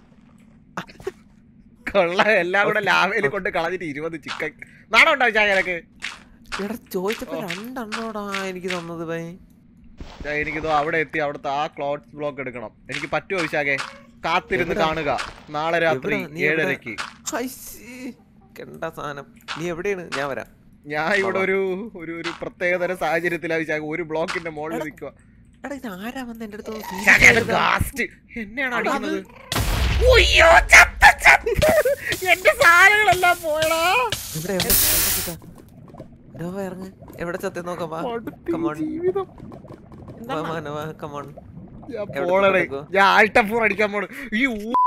കൊള്ള എല്ലാം കൂടെ ലാവയിൽ കൊണ്ട് കളഞ്ഞിട്ട് ഇരുപത് ചിക്കൻ നാണം ഉണ്ടാവും ചായക്ക് എടാ ചോദിച്ചപ്പോ രണ്ടെണ്ണോടാ എനിക്ക് തന്നത് പൈ എനിക്കിതോ അവിടെ എത്തി അവിടുത്തെ ആ ക്ലോത്ത് ബ്ലോക്ക് എടുക്കണം എനിക്ക് പറ്റുമോ വിശാഖെ കാത്തിരുന്ന് എവിടാ? കാണുക നാളെ രാത്രി എവിടാ? നീ എവിടെ? ഏഴരക്ക് കണ്ട സാധനം നീ എവിടെയാണ് ഞാൻ വരാം ഞാൻ ഇവിടെ ഒരു ഒരു ഒരു പ്രത്യേകതര സാഹചര്യത്തിലാണ് വിശാഖ ഒരു ബ്ലോക്കിന്റെ മുകളിൽ നിൽക്കുക എടാ ഇത് ആരാ വന്ന് എന്റെ അടുത്ത് വന്ന് serious വിശാഖേ, അത് ആയിട്ട് ഗാസ്റ്റ് എന്നെയാണ് അടിക്കുന്നത് ഉയ്യോ, ചത്ത്, ചത്ത്. എന്റെ സാധനങ്ങളെല്ലാം പോയടാ ഇവിടെ എവിടെ എവിടെ ചത്താ? നോവ ഇറങ്ങ് എവിടെ ചത്തേ നോക്കാം വാ കമോൺ ജീവിതം കമോൺ ഞാൻ എവിടെ പോണടേ കൊടുക്കോ? ഞാൻ ആൾട്ടഫൂർ അടിക്കാൻ പോണു ഈ ഊ-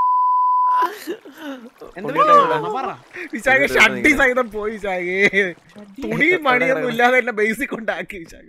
എന്ത് പൊങ്ങിയിട്ട് വേണം? എവിടെ? അണ്ണാ പറ വിശാഖ ഇവിടെ ഷഡ്ഡി ഇങ്ങനെ. സഹിതം പോയി വിശാഖേ തുണി മണിയൊന്നും ഇല്ലാതെ എന്നെ ബേസിക് കൊണ്ടാക്കി വിശാഖ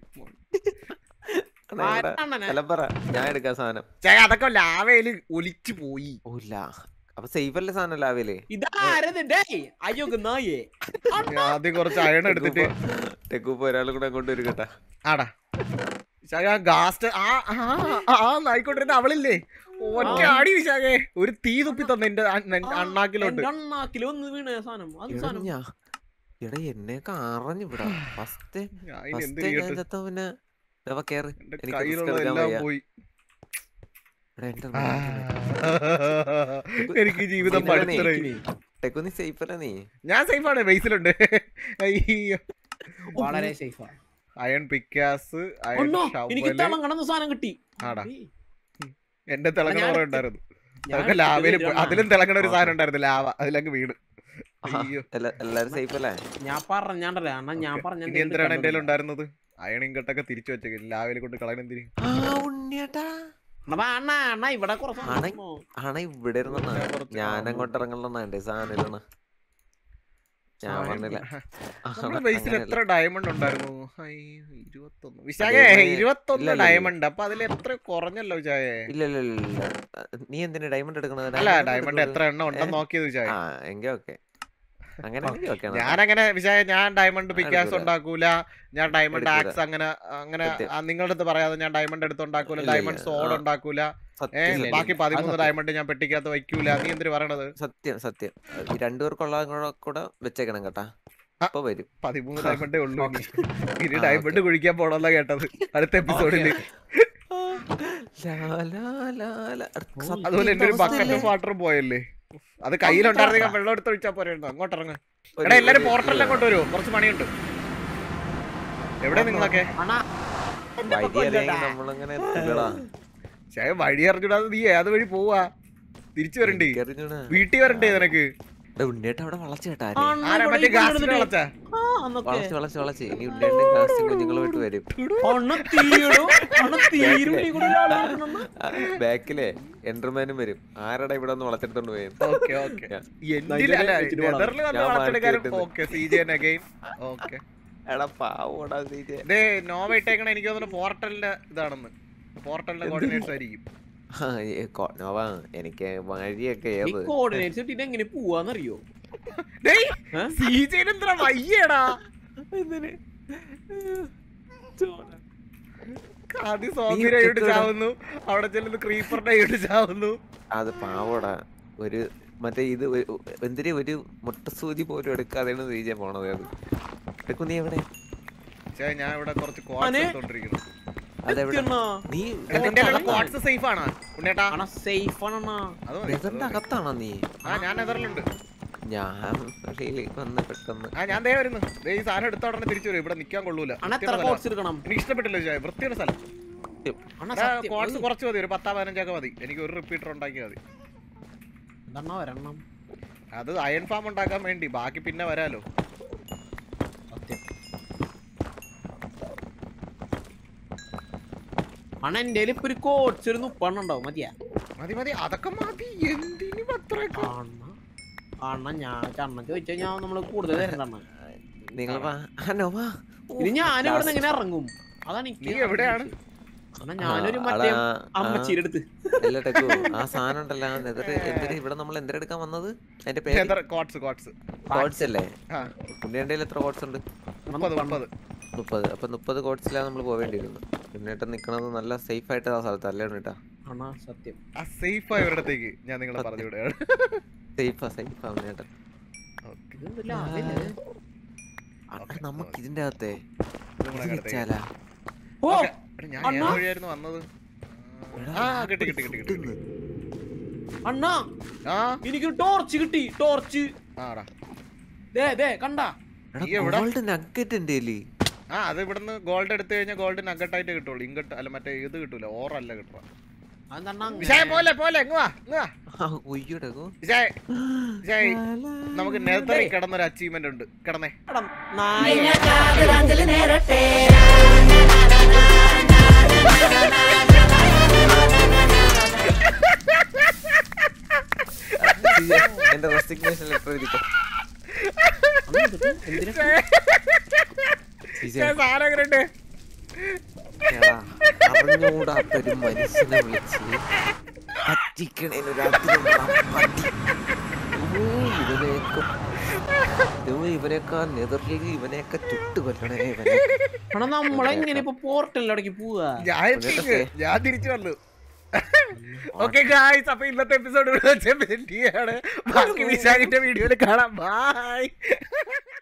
അണ്ണനെ. പറ ഞാൻ എടുക്കാം സാധനം ചായ അതൊക്കെ ലാവയില് ഒലിച്ചു പോയി ഓ ലാ അപ്പൊ സേഫ് അല്ലേ സാധനം ലാവിലെ ഇതാരത് ഡേയ് അയ്യോ നായേ ഞാൻ ആദ്യം കുറച്ച് അയൺ എടുത്തിട്ട് ടെക്കുപ്പോ ഒരാൾ കൂടെ അങ്ങോട്ട് വരും കേട്ടാ ആടാ വിശാഖ ആ ഗാസ്റ്റ് ആ ആ ആ നായിക്കൊണ്ടിരുന്ന അവളില്ലേ ഒറ്റ ആടി വിശാഖേ ഒരു തീ തുപ്പി തന്നെ എന്റെ അണ്ണ- അണ്ണാക്കിലോട്ട് എന്റെ അണ്ണാക്കില് ഒന്ന് വീണ സാധനം അത് എടാ സാധനം ഞാ എടാ എന്നെയൊക്കെ അറിഞ്ഞു വിടാ ഫസ്റ്റ് ഞാൻ ഇനി എന്ത് ഫസ്റ്റ് ഞാൻ ചെയ്യട്ടെ ചത്ത പിന്നെ ദവ കേറ് എന്റെ എനിക്ക് risk കയ്യിലുള്ള എടുക്കാൻ എല്ലാം വയ്യ. പോയി എടാ എന്റെ ആ. എനിക്ക് ജീവിതം ഇതിലാണ് പഠിത്തറേ ടെക്കു നീ സേഫ് അല്ല നീ ഞാൻ സേഫാണ് ബേസിലുണ്ട് അയ്യോ വളരെ സേഫാണ് അയൺ പിക്കാസ് അയൺ ഒന്നോ എനിക്ക് ഷവല് തിളങ്ങണ സാധനം കിട്ടി ആടാ. ഏയ്, എന്റെ തിളങ്ങണ ഞാൻ കുറെ എടുത്ത്- ഉണ്ടായിരുന്നു ഞാൻ അതൊക്കെ എടുത്തത് ലാവയില് ഒരു പോയി. എണ്ണമാണ്. അതിലും തിളങ്ങണ ഒരു സാധനം ഉണ്ടായിരുന്നു ലാവ അതിലങ്ങ് വീണ് ആഹാ, അയ്യോ എല്ലാ- എല്ലാരും സേഫ് അല്ലേ ഞാൻ പറഞ്ഞാണ്ടല്ലേ അണ്ണാ ഞാൻ ഓക്കേ. പറഞ്ഞ ഇനി എന്തിനാണ് എന്റെ ഉണ്ടായിരുന്നത് അയൺ ഇങ്കട്ടൊക്കെ തിരിച്ചു വെച്ചേക്ക് ലാവയിൽ കൊണ്ട് കളയണം എന്തിന് ആ ഉണ്ണിയേട്ടാ അണ്ണ അണ്ണ ഇവിടെ കുറച്ച് അണ സംഭവം. ആണ ഇവിടെ ഇരുന്നാ ഞാൻ കുറച്ച് ഞാൻ കാണുന്നു. അങ്ങോട്ട് ഇറങ്ങണമെന്നാണ്ടേ സാധനം ഇടണ ഞാൻ പറഞ്ഞില്ല നമ്മുടെ ബേസിൽ അങ്ങനെയല്ല. എത്ര ഡയമണ്ട് ഉണ്ടായിരുന്നു അയ്യോ, ഇരുപത്തൊന്ന് വിശാഖേ അതേ, ഇരുപത്തൊന്ന് ഇല്ല, ഇല്ല, ഇല്ല. ഡയമണ്ട് അപ്പൊ അതിൽ എത്ര കുറഞ്ഞല്ലോ വിശാഖേ ഇല്ല ഇല്ല ഇല്ല ഇല്ല നീ എന്തിനാ ഡയമണ്ട് എടുക്കണത് അല്ല Diamond ഡയമണ്ട് എടുക്കുന്നത്? എത്ര എണ്ണം ഉണ്ടെന്ന് നോക്കിയത് വിശാഖേ ആ എങ്കി ഓക്കെ അങ്ങനെ എങ്കി ഓക്കെ ഞാനങ്ങനെ വിശാഖ ഞാൻ ഡയമണ്ട് പിക്കാസ് എടുക്കൂല. ഉണ്ടാക്കൂല ഞാൻ ഡയമണ്ട് എടുക്കൂല. ആക്സ് അങ്ങനെ അങ്ങനെ സത്യം. ആ, നിങ്ങളുടെ അടുത്ത് പറയാതെ ഞാൻ ഡയമണ്ട് എടുത്ത് ഉണ്ടാക്കൂല ഇല്ല, ഇല്ല. ഡയമണ്ട് സോഡ് ആ. ഉണ്ടാക്കൂല ഏ സത്യം ബാക്കി സത്യം. പതിമൂന്ന് അത് ഡയമണ്ട് ഞാൻ പെട്ടിക്കകത്ത് വയ്ക്കൂല നീ എന്തിനു പറയണത് സത്യം സത്യം ഈ രണ്ടുപേർക്കുള്ള കൂടെ കൂടെ വെച്ചേക്കണം കേട്ടാ ആ. ഇപ്പൊ വരും പതിമൂന്ന് ഡയമണ്ടേ ഉള്ളൂ ഇനി. ഇനി ആ, ഡയമണ്ട് കുഴിക്കാൻ പോണെന്നാ കേട്ടത് അടുത്ത എപ്പിസോഡില് ലാ, ലാ, ലാ, ലാ. സത്യം അതുപോലെ എന്റെ ഒരു ഇത് ബക്കറ്റ് അവസ്ഥയല്ലേ? വാട്ടർ പോയല്ലേ അത് കയ്യിലുണ്ടായിരുന്നെങ്കിൽ വെള്ളം എടുത്ത് ഒഴിച്ചാ പോരായിരുന്നു അങ്ങോട്ട് ഇറങ്ങ ഒരു- എടാ എല്ലാരും ഒരു- പോർട്ടലിൽ അങ്ങോട്ട് വരുമോ കുറച്ച് പണിയുണ്ട് എവിടെ നിങ്ങളൊക്കെ അണ്ണാ എന്നെ വഴി കൊല്ലണ്ട. അറിയാമെങ്കിൽ നമ്മളങ്ങനെ എത്തില്ലടാ. ചായ വഴി അറിഞ്ഞൂടാതെ നീ ഏത് വഴി പോവാ തിരിച്ചു വരണ്ടേ എനിക്കറിഞ്ഞൂടാ. വീട്ടിൽ വരണ്ടേ നിനക്ക് എടാ, ഉണ്ണിയേട്ടാ അവിടെ വളച്ചു കേട്ടാ ആരെ? അണ്ണാ ആരാ ഇവിടെ മറ്റേ ഈ ഗ്യാസിന് കൊണ്ടുവന്നിട്ട് കളച്ചാ ആ, അന്നൊക്കെ. വളച്ച് വളച്ച് വളച്ച് ഇനി ഉണ്ണിയേട്ടൻ കാസ്റ്റും കുഞ്ഞുങ്ങളുമായിട്ട് വരും അണ്ണ തീരും അണ്ണ തീരും ഈ കൂടെ ഒരാള് വരണം. ബാക്കിലെ എൻഡർമാനും വരും ആരടാ ഇവിടെ ഒന്ന് വളച്ചെടുത്തോണ്ട് പോയത് ഓക്കെ ഓക്കെ ഞാൻ- എന്തിലല്ല വെച്ചിട്ട് പോണം. നെതറിൽ വന്ന് ഞാൻ വളച്ചെടുക്കാനും മാറ്റി okay C J again okay എടാ പാവോടാ സീജെ ഇതേ നോവ ഇട്ടേക്കണ എനിക്ക് തോന്നുന്നു പോർട്ടലിന്റെ ഇതാണെന്ന് പോർട്ടലിന്റെ കോർഡിനേറ്റ്സ് ആയിരിക്കും ആ, ഏ, കൊ- നോവാ എനിക്ക് വഴിയൊക്കെ ഈ ഏത് കോർഡിനേറ്റ്സ് ഇട്ടിട്ട് എങ്ങനെ പോവാന്നറിയോ ഡേയ് ഏ? സി ജെ എന്താ വയ്യടാ ആദ്യം സോങ്ങിനെ ഇട്ട് ചാവുന്നു അവിടെ ചെല്ലുന്നു ക്രീപ്പറിനെ ഇട്ട് ചാവുന്നു അത് പാവോടാ ഒരു മറ്റേ ഇത് ഒരു- എന്തിനാ ഒരു മുട്ടസൂചി പോലും എടുക്കാതെയാണ് ശ്രീജ പോണത് അത് എടുക്കും നീ എവിടെ ചേ ഞാൻ ഇവിടെ കുറച്ച് അനെ? ക്വാർട്സ് എടുത്തോണ്ടിരിക്കുന്നു അതെവിടെ എത്തിയെണ്ണാ. നീ നിന്റെ ക്വാർട്സ് സേഫ് ആണ് ഉണ്ണേട്ടാ അണ്ണാ സേഫ് ആണണ്ണാ അത് മതി, അത് നെതറിന്റെ മതി. അകത്താണോ നീ ആ ഞാൻ നെതറിലുണ്ട് ഞാൻ റീലേക്ക് വന്ന് പെട്ടെന്ന് ആ ഞാൻ ദേ വരുന്നു ദേ ഈ സാധനം എടുത്ത ഉടനെ തിരിച്ചു വരും ഇവിടെ നിക്കാൻ കൊള്ളൂല അണ്ണാ എത്ര വൃത്തിയുള്ള കോട്സ് സ്ഥലം. എടുക്കണം എനിക്ക് ഇഷ്ടപ്പെട്ടില്ല ചേ വൃത്തിയുടെ സ്ഥലം അണ്ണാ ക്വാർട്സ് സത്യം കുറച്ച് മതി ഒരു പത്താ പതിനഞ്ചൊക്കെ മതി എനിക്ക് ഒരു റിപ്പീറ്റർ ഉണ്ടാക്കിയാൽ മതി എന്താണ് ഒരെണ്ണം അത് അയൺ ഫാം ഉണ്ടാക്കാൻ വേണ്ടി ബാക്കി പിന്നെ വരാലോ സത്യം അണ്ണ എന്റെ ഇപ്പൊ ഒരു കോട്സ് ഒരു മുപ്പെണ്ണം ഉണ്ടാവും മതിയാ മതി മതി അതൊക്കെ മതി എന്തിനു അത്രയൊക്കെ അണ്ണ അണ്ണ ഞാൻ അണ്ണ ചോദിച്ചാ ഞാൻ നമ്മള് കൂടുതൽ തരണ്ട അണ്ണ നിങ്ങൾ വാ ഹനോ വാ ഇത് ഞാൻ ഇവിടെ നിന്ന് എങ്ങനെ ഇറങ്ങും അതാണ് എനിക്ക് നീ എവിടെയാണ്? അണ്ണാ ഞാനൊരു ആ, മറ്റേ അടാ, അമ്മച്ചീടെ അടുത്ത് അല്ല ടെക്കു ആ സാധനം ഉണ്ടല്ലോ നെതറ് എന്തിനാ ഇവിടെ നമ്മൾ എന്തിനെടുക്കാൻ വന്നത് അതിന്റെ പേര് ക്വാർട്സ് ക്വാർട്സ് കോഡ്സ് അല്ലേ ആ പുണ്യന്റെ എത്ര കോഡ്സ് ഉണ്ട് മുപ്പത് മുപ്പത് മുപ്പത് അപ്പൊ മുപ്പത് കോഡ്സിലാണ് നമ്മൾ പോവേണ്ടിയിരുന്നത് പുണ്യേട്ടൻ നിക്കണത് നല്ല സേഫ് ആയിട്ട് ആ സ്ഥലത്ത് അല്ലേ കേട്ടാ അണ്ണാ സത്യം ആ സേഫ് ആയ ഒരിടത്തേക്ക് ഞാൻ നിങ്ങളെ പറഞ്ഞു വിടുകയാണ് സേഫാ സേഫാ പുണ്യേട്ടൻ ഓക്കേ. ഇതെന്തല്ല അതില് അണ്ണാ, നമുക്ക് ഇതിന്റെ അകത്തെ ഇത് ഇത് കൂടെ അങ്ങ് എടുത്തേക്ക്. വെച്ചാലാ ഓ ഓക്കേ. എടാ, ഞാൻ അണ്ണാ. ഏത് വഴിയായിരുന്നു വന്നത് ആ കിട്ടി കിട്ടി കിട്ടി കിട്ടി കിട്ടി. അണ്ണാ ആ എനിക്കൊരു ടോർച്ച് കിട്ടി ടോർച്ച് ആടാ ദേ ദേ കണ്ടാ നീ എവിടാ? ഗോൾഡ് നഗറ്റ് എന്റെ കയ്യില്. ആ അത് ഇവിടുന്ന് ഗോൾഡ് എടുത്തു കഴിഞ്ഞാൽ ഗോൾഡ് നഗട്ടായിട്ട് കിട്ടുള്ളൂ ഇങ്ങോട്ട് അല്ല മറ്റേ ഇത് കിട്ടൂല ഓറല്ല കിട്ടുക അതെന്താ വിശായ പോലെ പോലെ എങ്ങ് വാ ഇങ്ങ് വാ ആ, ഉയ്യോ ടെക്കു. വിശായ വിശായ് നമുക്ക് നെതറി കിടന്നൊരു അച്ചീവ്മെന്റ് ഉണ്ട് കിടന്നേ നായ എന്റെ റെസിഗ്നേഷൻ ലെറ്റർ എഴുതിക്കോ അണ്ണാ, എന്തിട്ട്? എന്തിനാ? വിജയ്, സാധനം എങ്ങനെയുണ്ട് എടാ, അറിഞ്ഞുകൂടാത്തൊരു മനുഷ്യനെ വിളിച്ച് പറ്റിക്കണേന് രാത്രി ഇവനെയൊക്കെ ദോ ഇവനെയൊക്കെ നെതറിലേക്ക് ഇവനെയൊക്കെ ചുട്ട് കൊല്ലണേ ഇവനെ അണ്ണാ നമ്മളെങ്ങനെ ഇപ്പൊ പോർട്ടലിടക്ക് പോവാ ഞാൻ എത്തിക്ക്. ഞാൻ തിരിച്ചു വന്നു ഓക്കെ ഗായ്സ് അപ്പൊ ഇന്നത്തെ എപ്പിസോഡ് ഇവിടെ വെച്ച് ബാക്കി വിശാഖിന്റെ വീഡിയോയിൽ കാണാം ബൈ